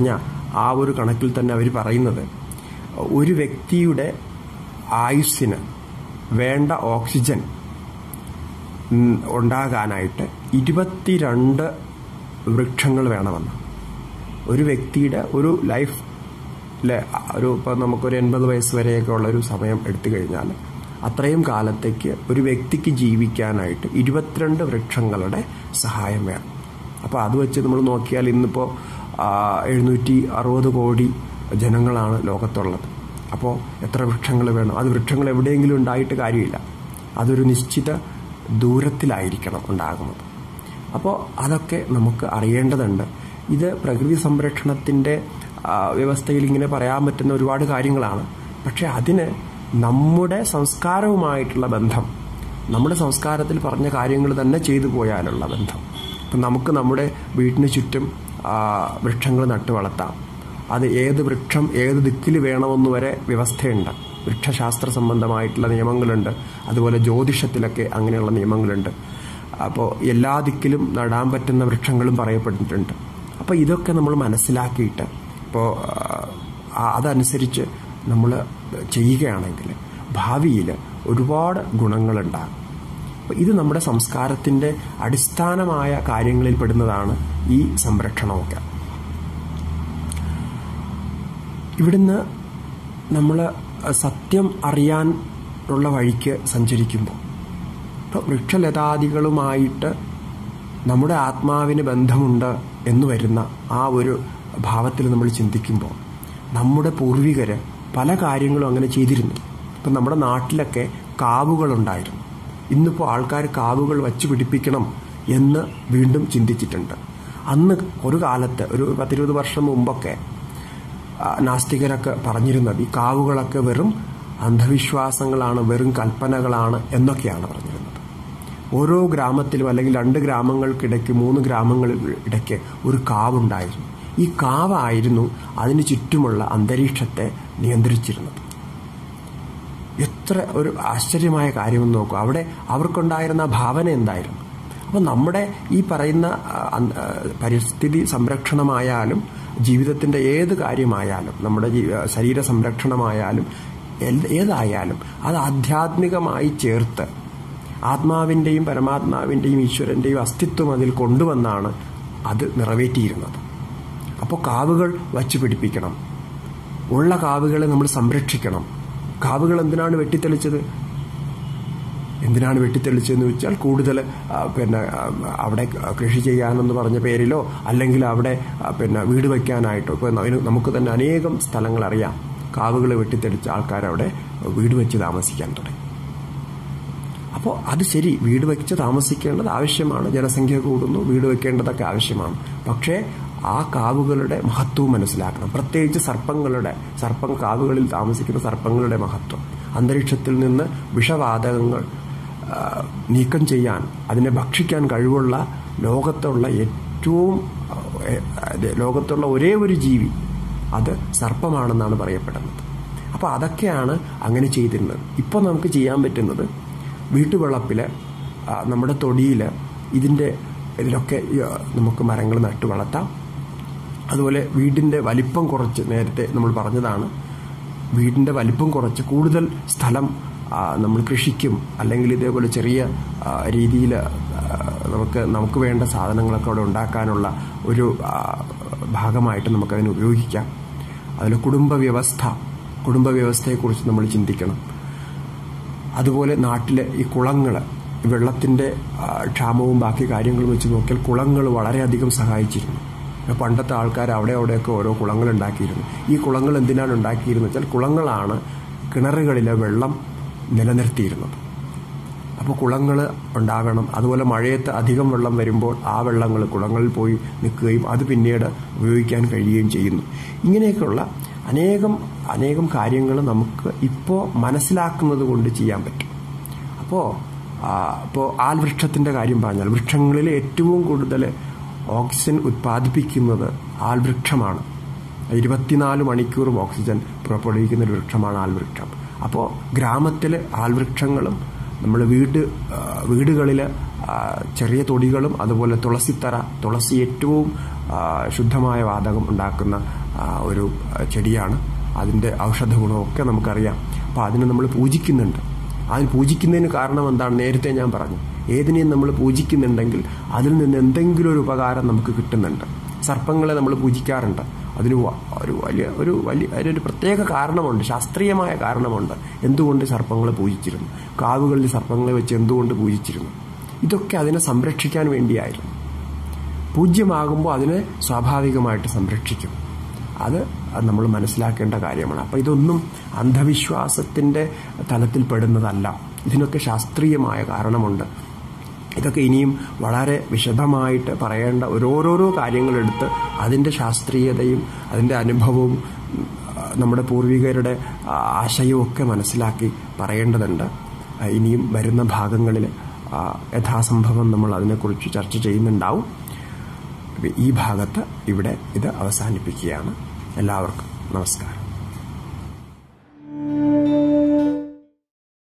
Speaker 1: ആ ഒരു കണക്കിൽ തന്നെ അവർ പറയുന്നത് ഒരു വ്യക്തിയുടെ ആയുസ്സിന് വേണ്ട ഓക്സിജൻ ഉം, ഉണ്ടാകാനായിട്ട് ഇരുപത്തിരണ്ട് വൃക്ഷങ്ങൾ വേണമെന്ന് ഒരു വ്യക്തിയുടെ ഒരു ലൈഫ് ഒരു ഇപ്പം നമുക്കൊരു എൺപത് വയസ്സ് വരെയൊക്കെ ഉള്ള ഒരു സമയം എടുത്തു കഴിഞ്ഞാൽ അത്രയും കാലത്തേക്ക് ഒരു വ്യക്തിക്ക് ജീവിക്കാനായിട്ട് ഇരുപത്തിരണ്ട് വൃക്ഷങ്ങളുടെ സഹായം വേണം അപ്പോൾ അത് വെച്ച് നമ്മൾ നോക്കിയാൽ ഇന്നിപ്പോൾ എഴുന്നൂറ്റി അറുപത് കോടി ജനങ്ങളാണ് ലോകത്തുള്ളത് അപ്പോൾ എത്ര വൃക്ഷങ്ങൾ വേണം അത് വൃക്ഷങ്ങൾ എവിടെയെങ്കിലും ഉണ്ടായിട്ട് കാര്യമില്ല അതൊരു നിശ്ചിത ദൂരത്തിലായിരിക്കണം ഉണ്ടാകുന്നത് അപ്പോൾ അതൊക്കെ നമുക്ക് അറിയേണ്ടതുണ്ട് ഇത് പ്രകൃതി സംരക്ഷണത്തിൻ്റെ ആ, വ്യവസ്ഥയിൽ ഇങ്ങനെ പറയാൻ പറ്റുന്ന ഒരുപാട് കാര്യങ്ങളാണ് പക്ഷെ അതിന് നമ്മുടെ സംസ്കാരവുമായിട്ടുള്ള ബന്ധം നമ്മുടെ സംസ്കാരത്തിൽ പറഞ്ഞ കാര്യങ്ങൾ തന്നെ ചെയ്തു പോയാലുള്ള ബന്ധം ഇപ്പം നമുക്ക് നമ്മുടെ വീടിന് ചുറ്റും ആ, വൃക്ഷങ്ങൾ നട്ടു വളർത്താം അത് ഏത് വൃക്ഷം ഏത് ദിക്കിൽ വേണമെന്ന് വരെ വ്യവസ്ഥയുണ്ട് വൃക്ഷശാസ്ത്ര സംബന്ധമായിട്ടുള്ള നിയമങ്ങളുണ്ട് അതുപോലെ ജ്യോതിഷത്തിലൊക്കെ അങ്ങനെയുള്ള നിയമങ്ങളുണ്ട് അപ്പോൾ എല്ലാ ദിക്കിലും നടാൻ പറ്റുന്ന വൃക്ഷങ്ങളും പറയപ്പെട്ടിട്ടുണ്ട് അപ്പോൾ ഇതൊക്കെ നമ്മൾ മനസ്സിലാക്കിയിട്ട് ഇപ്പോൾ അതനുസരിച്ച് നമ്മൾ ചെയ്യുകയാണെങ്കിൽ ഭാവിയിൽ ഒരുപാട് ഗുണങ്ങളുണ്ടാകും അപ്പോൾ ഇത് നമ്മുടെ സംസ്കാരത്തിൻ്റെ അടിസ്ഥാനമായ കാര്യങ്ങളിൽ പെടുന്നതാണ് ഈ സംരക്ഷണമൊക്കെ ഇവിടുന്ന് നമ്മൾ സത്യം അറിയാനുള്ള വഴിക്ക് സഞ്ചരിക്കുമ്പോൾ ഇപ്പോൾ വൃക്ഷലതാദികളുമായിട്ട് നമ്മുടെ ആത്മാവിന് ബന്ധമുണ്ട് എന്ന് വരുന്ന ആ ഒരു ഭാവത്തിൽ നമ്മൾ ചിന്തിക്കുമ്പോൾ നമ്മുടെ പൂർവികർ പല കാര്യങ്ങളും അങ്ങനെ ചെയ്തിരുന്നു ഇപ്പം നമ്മുടെ നാട്ടിലൊക്കെ കാവുകളുണ്ടായിരുന്നു ഇന്നിപ്പോൾ ആൾക്കാർ കാവുകൾ വച്ച് പിടിപ്പിക്കണം എന്ന് വീണ്ടും ചിന്തിച്ചിട്ടുണ്ട് അന്ന് ഒരു കാലത്ത് ഒരു പത്തിരുപത് വർഷം മുമ്പൊക്കെ ആ, നാസ്തികരൊക്കെ പറഞ്ഞിരുന്നത് ഈ കാവുകളൊക്കെ വെറും അന്ധവിശ്വാസങ്ങളാണ് വെറും കൽപ്പനകളാണ് എന്നൊക്കെയാണ് പറഞ്ഞിരുന്നത് ഓരോ ഗ്രാമത്തിലും അല്ലെങ്കിൽ രണ്ട് ഗ്രാമങ്ങൾക്കിടയ്ക്ക് മൂന്ന് ഗ്രാമങ്ങളിൽ ഇടയ്ക്ക് ഒരു കാവുണ്ടായിരുന്നു ഈ കാവായിരുന്നു അതിന് ചുറ്റുമുള്ള അന്തരീക്ഷത്തെ നിയന്ത്രിച്ചിരുന്നത് എത്ര ഒരു ആശ്ചര്യമായ കാര്യമെന്ന് നോക്കൂ അവിടെ അവർക്കുണ്ടായിരുന്ന ആ ഭാവന എന്തായിരുന്നു അപ്പം നമ്മുടെ ഈ പറയുന്ന ആ, അന്ത- ആ, പരിസ്ഥിതി സംരക്ഷണമായാലും ജീവിതത്തിൻ്റെ ഏത് കാര്യമായാലും നമ്മുടെ ജീ- ആ, ശരീര സംരക്ഷണമായാലും എൽ- ഏതായാലും അത് ആധ്യാത്മികമായി ചേർത്ത് ആത്മാവിൻ്റെയും പരമാത്മാവിൻ്റെയും ഈശ്വരൻ്റെയും അസ്തിത്വം അതിൽ കൊണ്ടുവന്നാണ് അത് നിറവേറ്റിയിരുന്നത് അപ്പോൾ കാവുകൾ വച്ചു പിടിപ്പിക്കണം ഉള്ള കാവുകളെ നമ്മൾ സംരക്ഷിക്കണം കാവുകൾ എന്തിനാണ് വെട്ടിത്തെളിച്ചത് എന്തിനാണ് വെട്ടിത്തെളിച്ചതെന്ന് വെച്ചാൽ കൂടുതൽ ആ, പിന്നെ ആ, അവിടെ കൃഷി ചെയ്യാനെന്ന് പറഞ്ഞ പേരിലോ അല്ലെങ്കിൽ അവിടെ ആ, പിന്നെ വീട് വയ്ക്കാനായിട്ടോ ഇപ്പോൾ ന- നമുക്ക് തന്നെ അനേകം സ്ഥലങ്ങൾ അറിയാം കാവുകൾ വെട്ടിത്തെളിച്ച ആൾക്കാരവിടെ വീട് വെച്ച് താമസിക്കാൻ തുടങ്ങി അപ്പോൾ അത് ശരി വീട് വെച്ച് താമസിക്കേണ്ടത് ആവശ്യമാണ് ജനസംഖ്യ കൂടുന്നു വീട് വെക്കേണ്ടതൊക്കെ ആവശ്യമാണ് പക്ഷേ ആ കാവുകളുടെ മഹത്വവും മനസ്സിലാക്കണം പ്രത്യേകിച്ച് സർപ്പങ്ങളുടെ സർപ്പം കാവുകളിൽ താമസിക്കുന്ന സർപ്പങ്ങളുടെ മഹത്വം അന്തരീക്ഷത്തിൽ നിന്ന് വിഷവാതകങ്ങൾ ആ, നീക്കം ചെയ്യാൻ അതിനെ ഭക്ഷിക്കാൻ കഴിവുള്ള ലോകത്തുള്ള ഏറ്റവും ആ, ഏ- അത് ലോകത്തുള്ള ഒരേ ഒരു ജീവി അത് സർപ്പമാണെന്നാണ് പറയപ്പെടുന്നത് അപ്പോൾ അതൊക്കെയാണ് അങ്ങനെ ചെയ്തിരുന്നത് ഇപ്പോൾ നമുക്ക് ചെയ്യാൻ പറ്റുന്നത് വീട്ടുവളപ്പിൽ ആ, നമ്മുടെ തൊടിയിൽ ഇതിൻ്റെ ഇതിലൊക്കെ ആ, നമുക്ക് മരങ്ങൾ നട്ടു വളർത്താം അതുപോലെ വീടിൻ്റെ വലിപ്പം കുറച്ച് നേരത്തെ നമ്മൾ പറഞ്ഞതാണ് വീടിൻ്റെ വലിപ്പം കുറച്ച് കൂടുതൽ സ്ഥലം ആ, നമ്മൾ കൃഷിക്കും അല്ലെങ്കിൽ ഇതേപോലെ ചെറിയ രീതിയിൽ നമുക്ക് നമുക്ക് വേണ്ട സാധനങ്ങളൊക്കെ അവിടെ ഉണ്ടാക്കാനുള്ള ഒരു ആ, ഭാഗമായിട്ട് നമുക്കതിനെ ഉപയോഗിക്കാം അതിൽ കുടുംബ വ്യവസ്ഥ കുടുംബ വ്യവസ്ഥയെക്കുറിച്ച് നമ്മൾ ചിന്തിക്കണം അതുപോലെ നാട്ടിലെ ഈ കുളങ്ങൾ വെള്ളത്തിൻ്റെ ആ, ക്ഷാമവും ബാക്കി കാര്യങ്ങളും വെച്ച് നോക്കിയാൽ കുളങ്ങൾ വളരെയധികം സഹായിച്ചിരുന്നു പണ്ടത്തെ ആൾക്കാർ അവിടെ അവിടെയൊക്കെ ഓരോ കുളങ്ങൾ ഉണ്ടാക്കിയിരുന്നു ഈ കുളങ്ങൾ എന്തിനാണ് ഉണ്ടാക്കിയിരുന്നത് വെച്ചാൽ കുളങ്ങളാണ് കിണറുകളിലെ വെള്ളം നിലനിർത്തിയിരുന്നത് അപ്പോൾ കുളങ്ങൾ ഉണ്ടാകണം അതുപോലെ മഴയത്ത് അധികം വെള്ളം വരുമ്പോൾ ആ വെള്ളങ്ങൾ കുളങ്ങളിൽ പോയി നിൽക്കുകയും അത് പിന്നീട് ഉപയോഗിക്കാൻ കഴിയുകയും ചെയ്യുന്നു ഇങ്ങനെയൊക്കെയുള്ള അനേകം അനേകം കാര്യങ്ങൾ നമുക്ക് ഇപ്പോൾ മനസ്സിലാക്കുന്നത് കൊണ്ട് ചെയ്യാൻ പറ്റും അപ്പോൾ ഇപ്പോൾ ആൽവൃക്ഷത്തിൻ്റെ കാര്യം പറഞ്ഞാൽ വൃക്ഷങ്ങളിൽ ഏറ്റവും കൂടുതൽ ഓക്സിജൻ ഉത്പാദിപ്പിക്കുന്നത് ആൽവൃക്ഷമാണ് ഇരുപത്തിനാല് മണിക്കൂറും ഓക്സിജൻ പുറപ്പെടുവിക്കുന്ന ഒരു വൃക്ഷമാണ് ആൽവൃക്ഷം അപ്പോൾ ഗ്രാമത്തിൽ ആൽവൃക്ഷങ്ങളും നമ്മൾ വീട് വീടുകളിൽ ചെറിയ തൊടികളും അതുപോലെ തുളസിത്തറ തുളസി ഏറ്റവും ആ, ശുദ്ധമായ വാതകം ഉണ്ടാക്കുന്ന ആ, ഒരു ആ, ചെടിയാണ് അതിൻ്റെ ഔഷധ ഗുണമൊക്കെ നമുക്കറിയാം അപ്പോൾ അതിനെ നമ്മൾ പൂജിക്കുന്നുണ്ട് അതിന് പൂജിക്കുന്നതിന് കാരണം എന്താണ് നേരത്തെ ഞാൻ പറഞ്ഞു ഏതിനെയും നമ്മൾ പൂജിക്കുന്നുണ്ടെങ്കിൽ അതിൽ നിന്ന് എന്തെങ്കിലും ഒരു ഉപകാരം നമുക്ക് കിട്ടുന്നുണ്ട് സർപ്പങ്ങളെ നമ്മൾ പൂജിക്കാറുണ്ട് അതിന് വ- ഒരു വലിയ ഒരു വലിയ അതിനൊരു പ്രത്യേക കാരണമുണ്ട് ശാസ്ത്രീയമായ കാരണമുണ്ട് എന്തുകൊണ്ട് സർപ്പങ്ങളെ പൂജിച്ചിരുന്നു കാവുകളിൽ സർപ്പങ്ങളെ വെച്ച് എന്തുകൊണ്ട് പൂജിച്ചിരുന്നു ഇതൊക്കെ അതിനെ സംരക്ഷിക്കാൻ വേണ്ടിയായിരുന്നു പൂജ്യമാകുമ്പോൾ അതിനെ സ്വാഭാവികമായിട്ട് സംരക്ഷിക്കും അത് നമ്മൾ മനസ്സിലാക്കേണ്ട കാര്യമാണ് അപ്പം ഇതൊന്നും അന്ധവിശ്വാസത്തിൻ്റെ തലത്തിൽ പെടുന്നതല്ല ഇതിനൊക്കെ ശാസ്ത്രീയമായ കാരണമുണ്ട് ഇതൊക്കെ ഇനിയും വളരെ വിശദമായിട്ട് പറയേണ്ട ഓരോരോരോ കാര്യങ്ങളെടുത്ത് അതിൻ്റെ ശാസ്ത്രീയതയും അതിൻ്റെ അനുഭവവും ഉം, ആ, നമ്മുടെ പൂർവികരുടെ ആ, ആശയവും ഒക്കെ മനസ്സിലാക്കി പറയേണ്ടതുണ്ട് ആ, ഇനിയും വരുന്ന ഭാഗങ്ങളിൽ ആ, യഥാസംഭവം നമ്മൾ അതിനെക്കുറിച്ച് ചർച്ച ചെയ്യുന്നുണ്ടാവും ഈ ഭാഗത്ത് ഇവിടെ ഇത് അവസാനിപ്പിക്കുകയാണ് എല്ലാവർക്കും നമസ്കാരം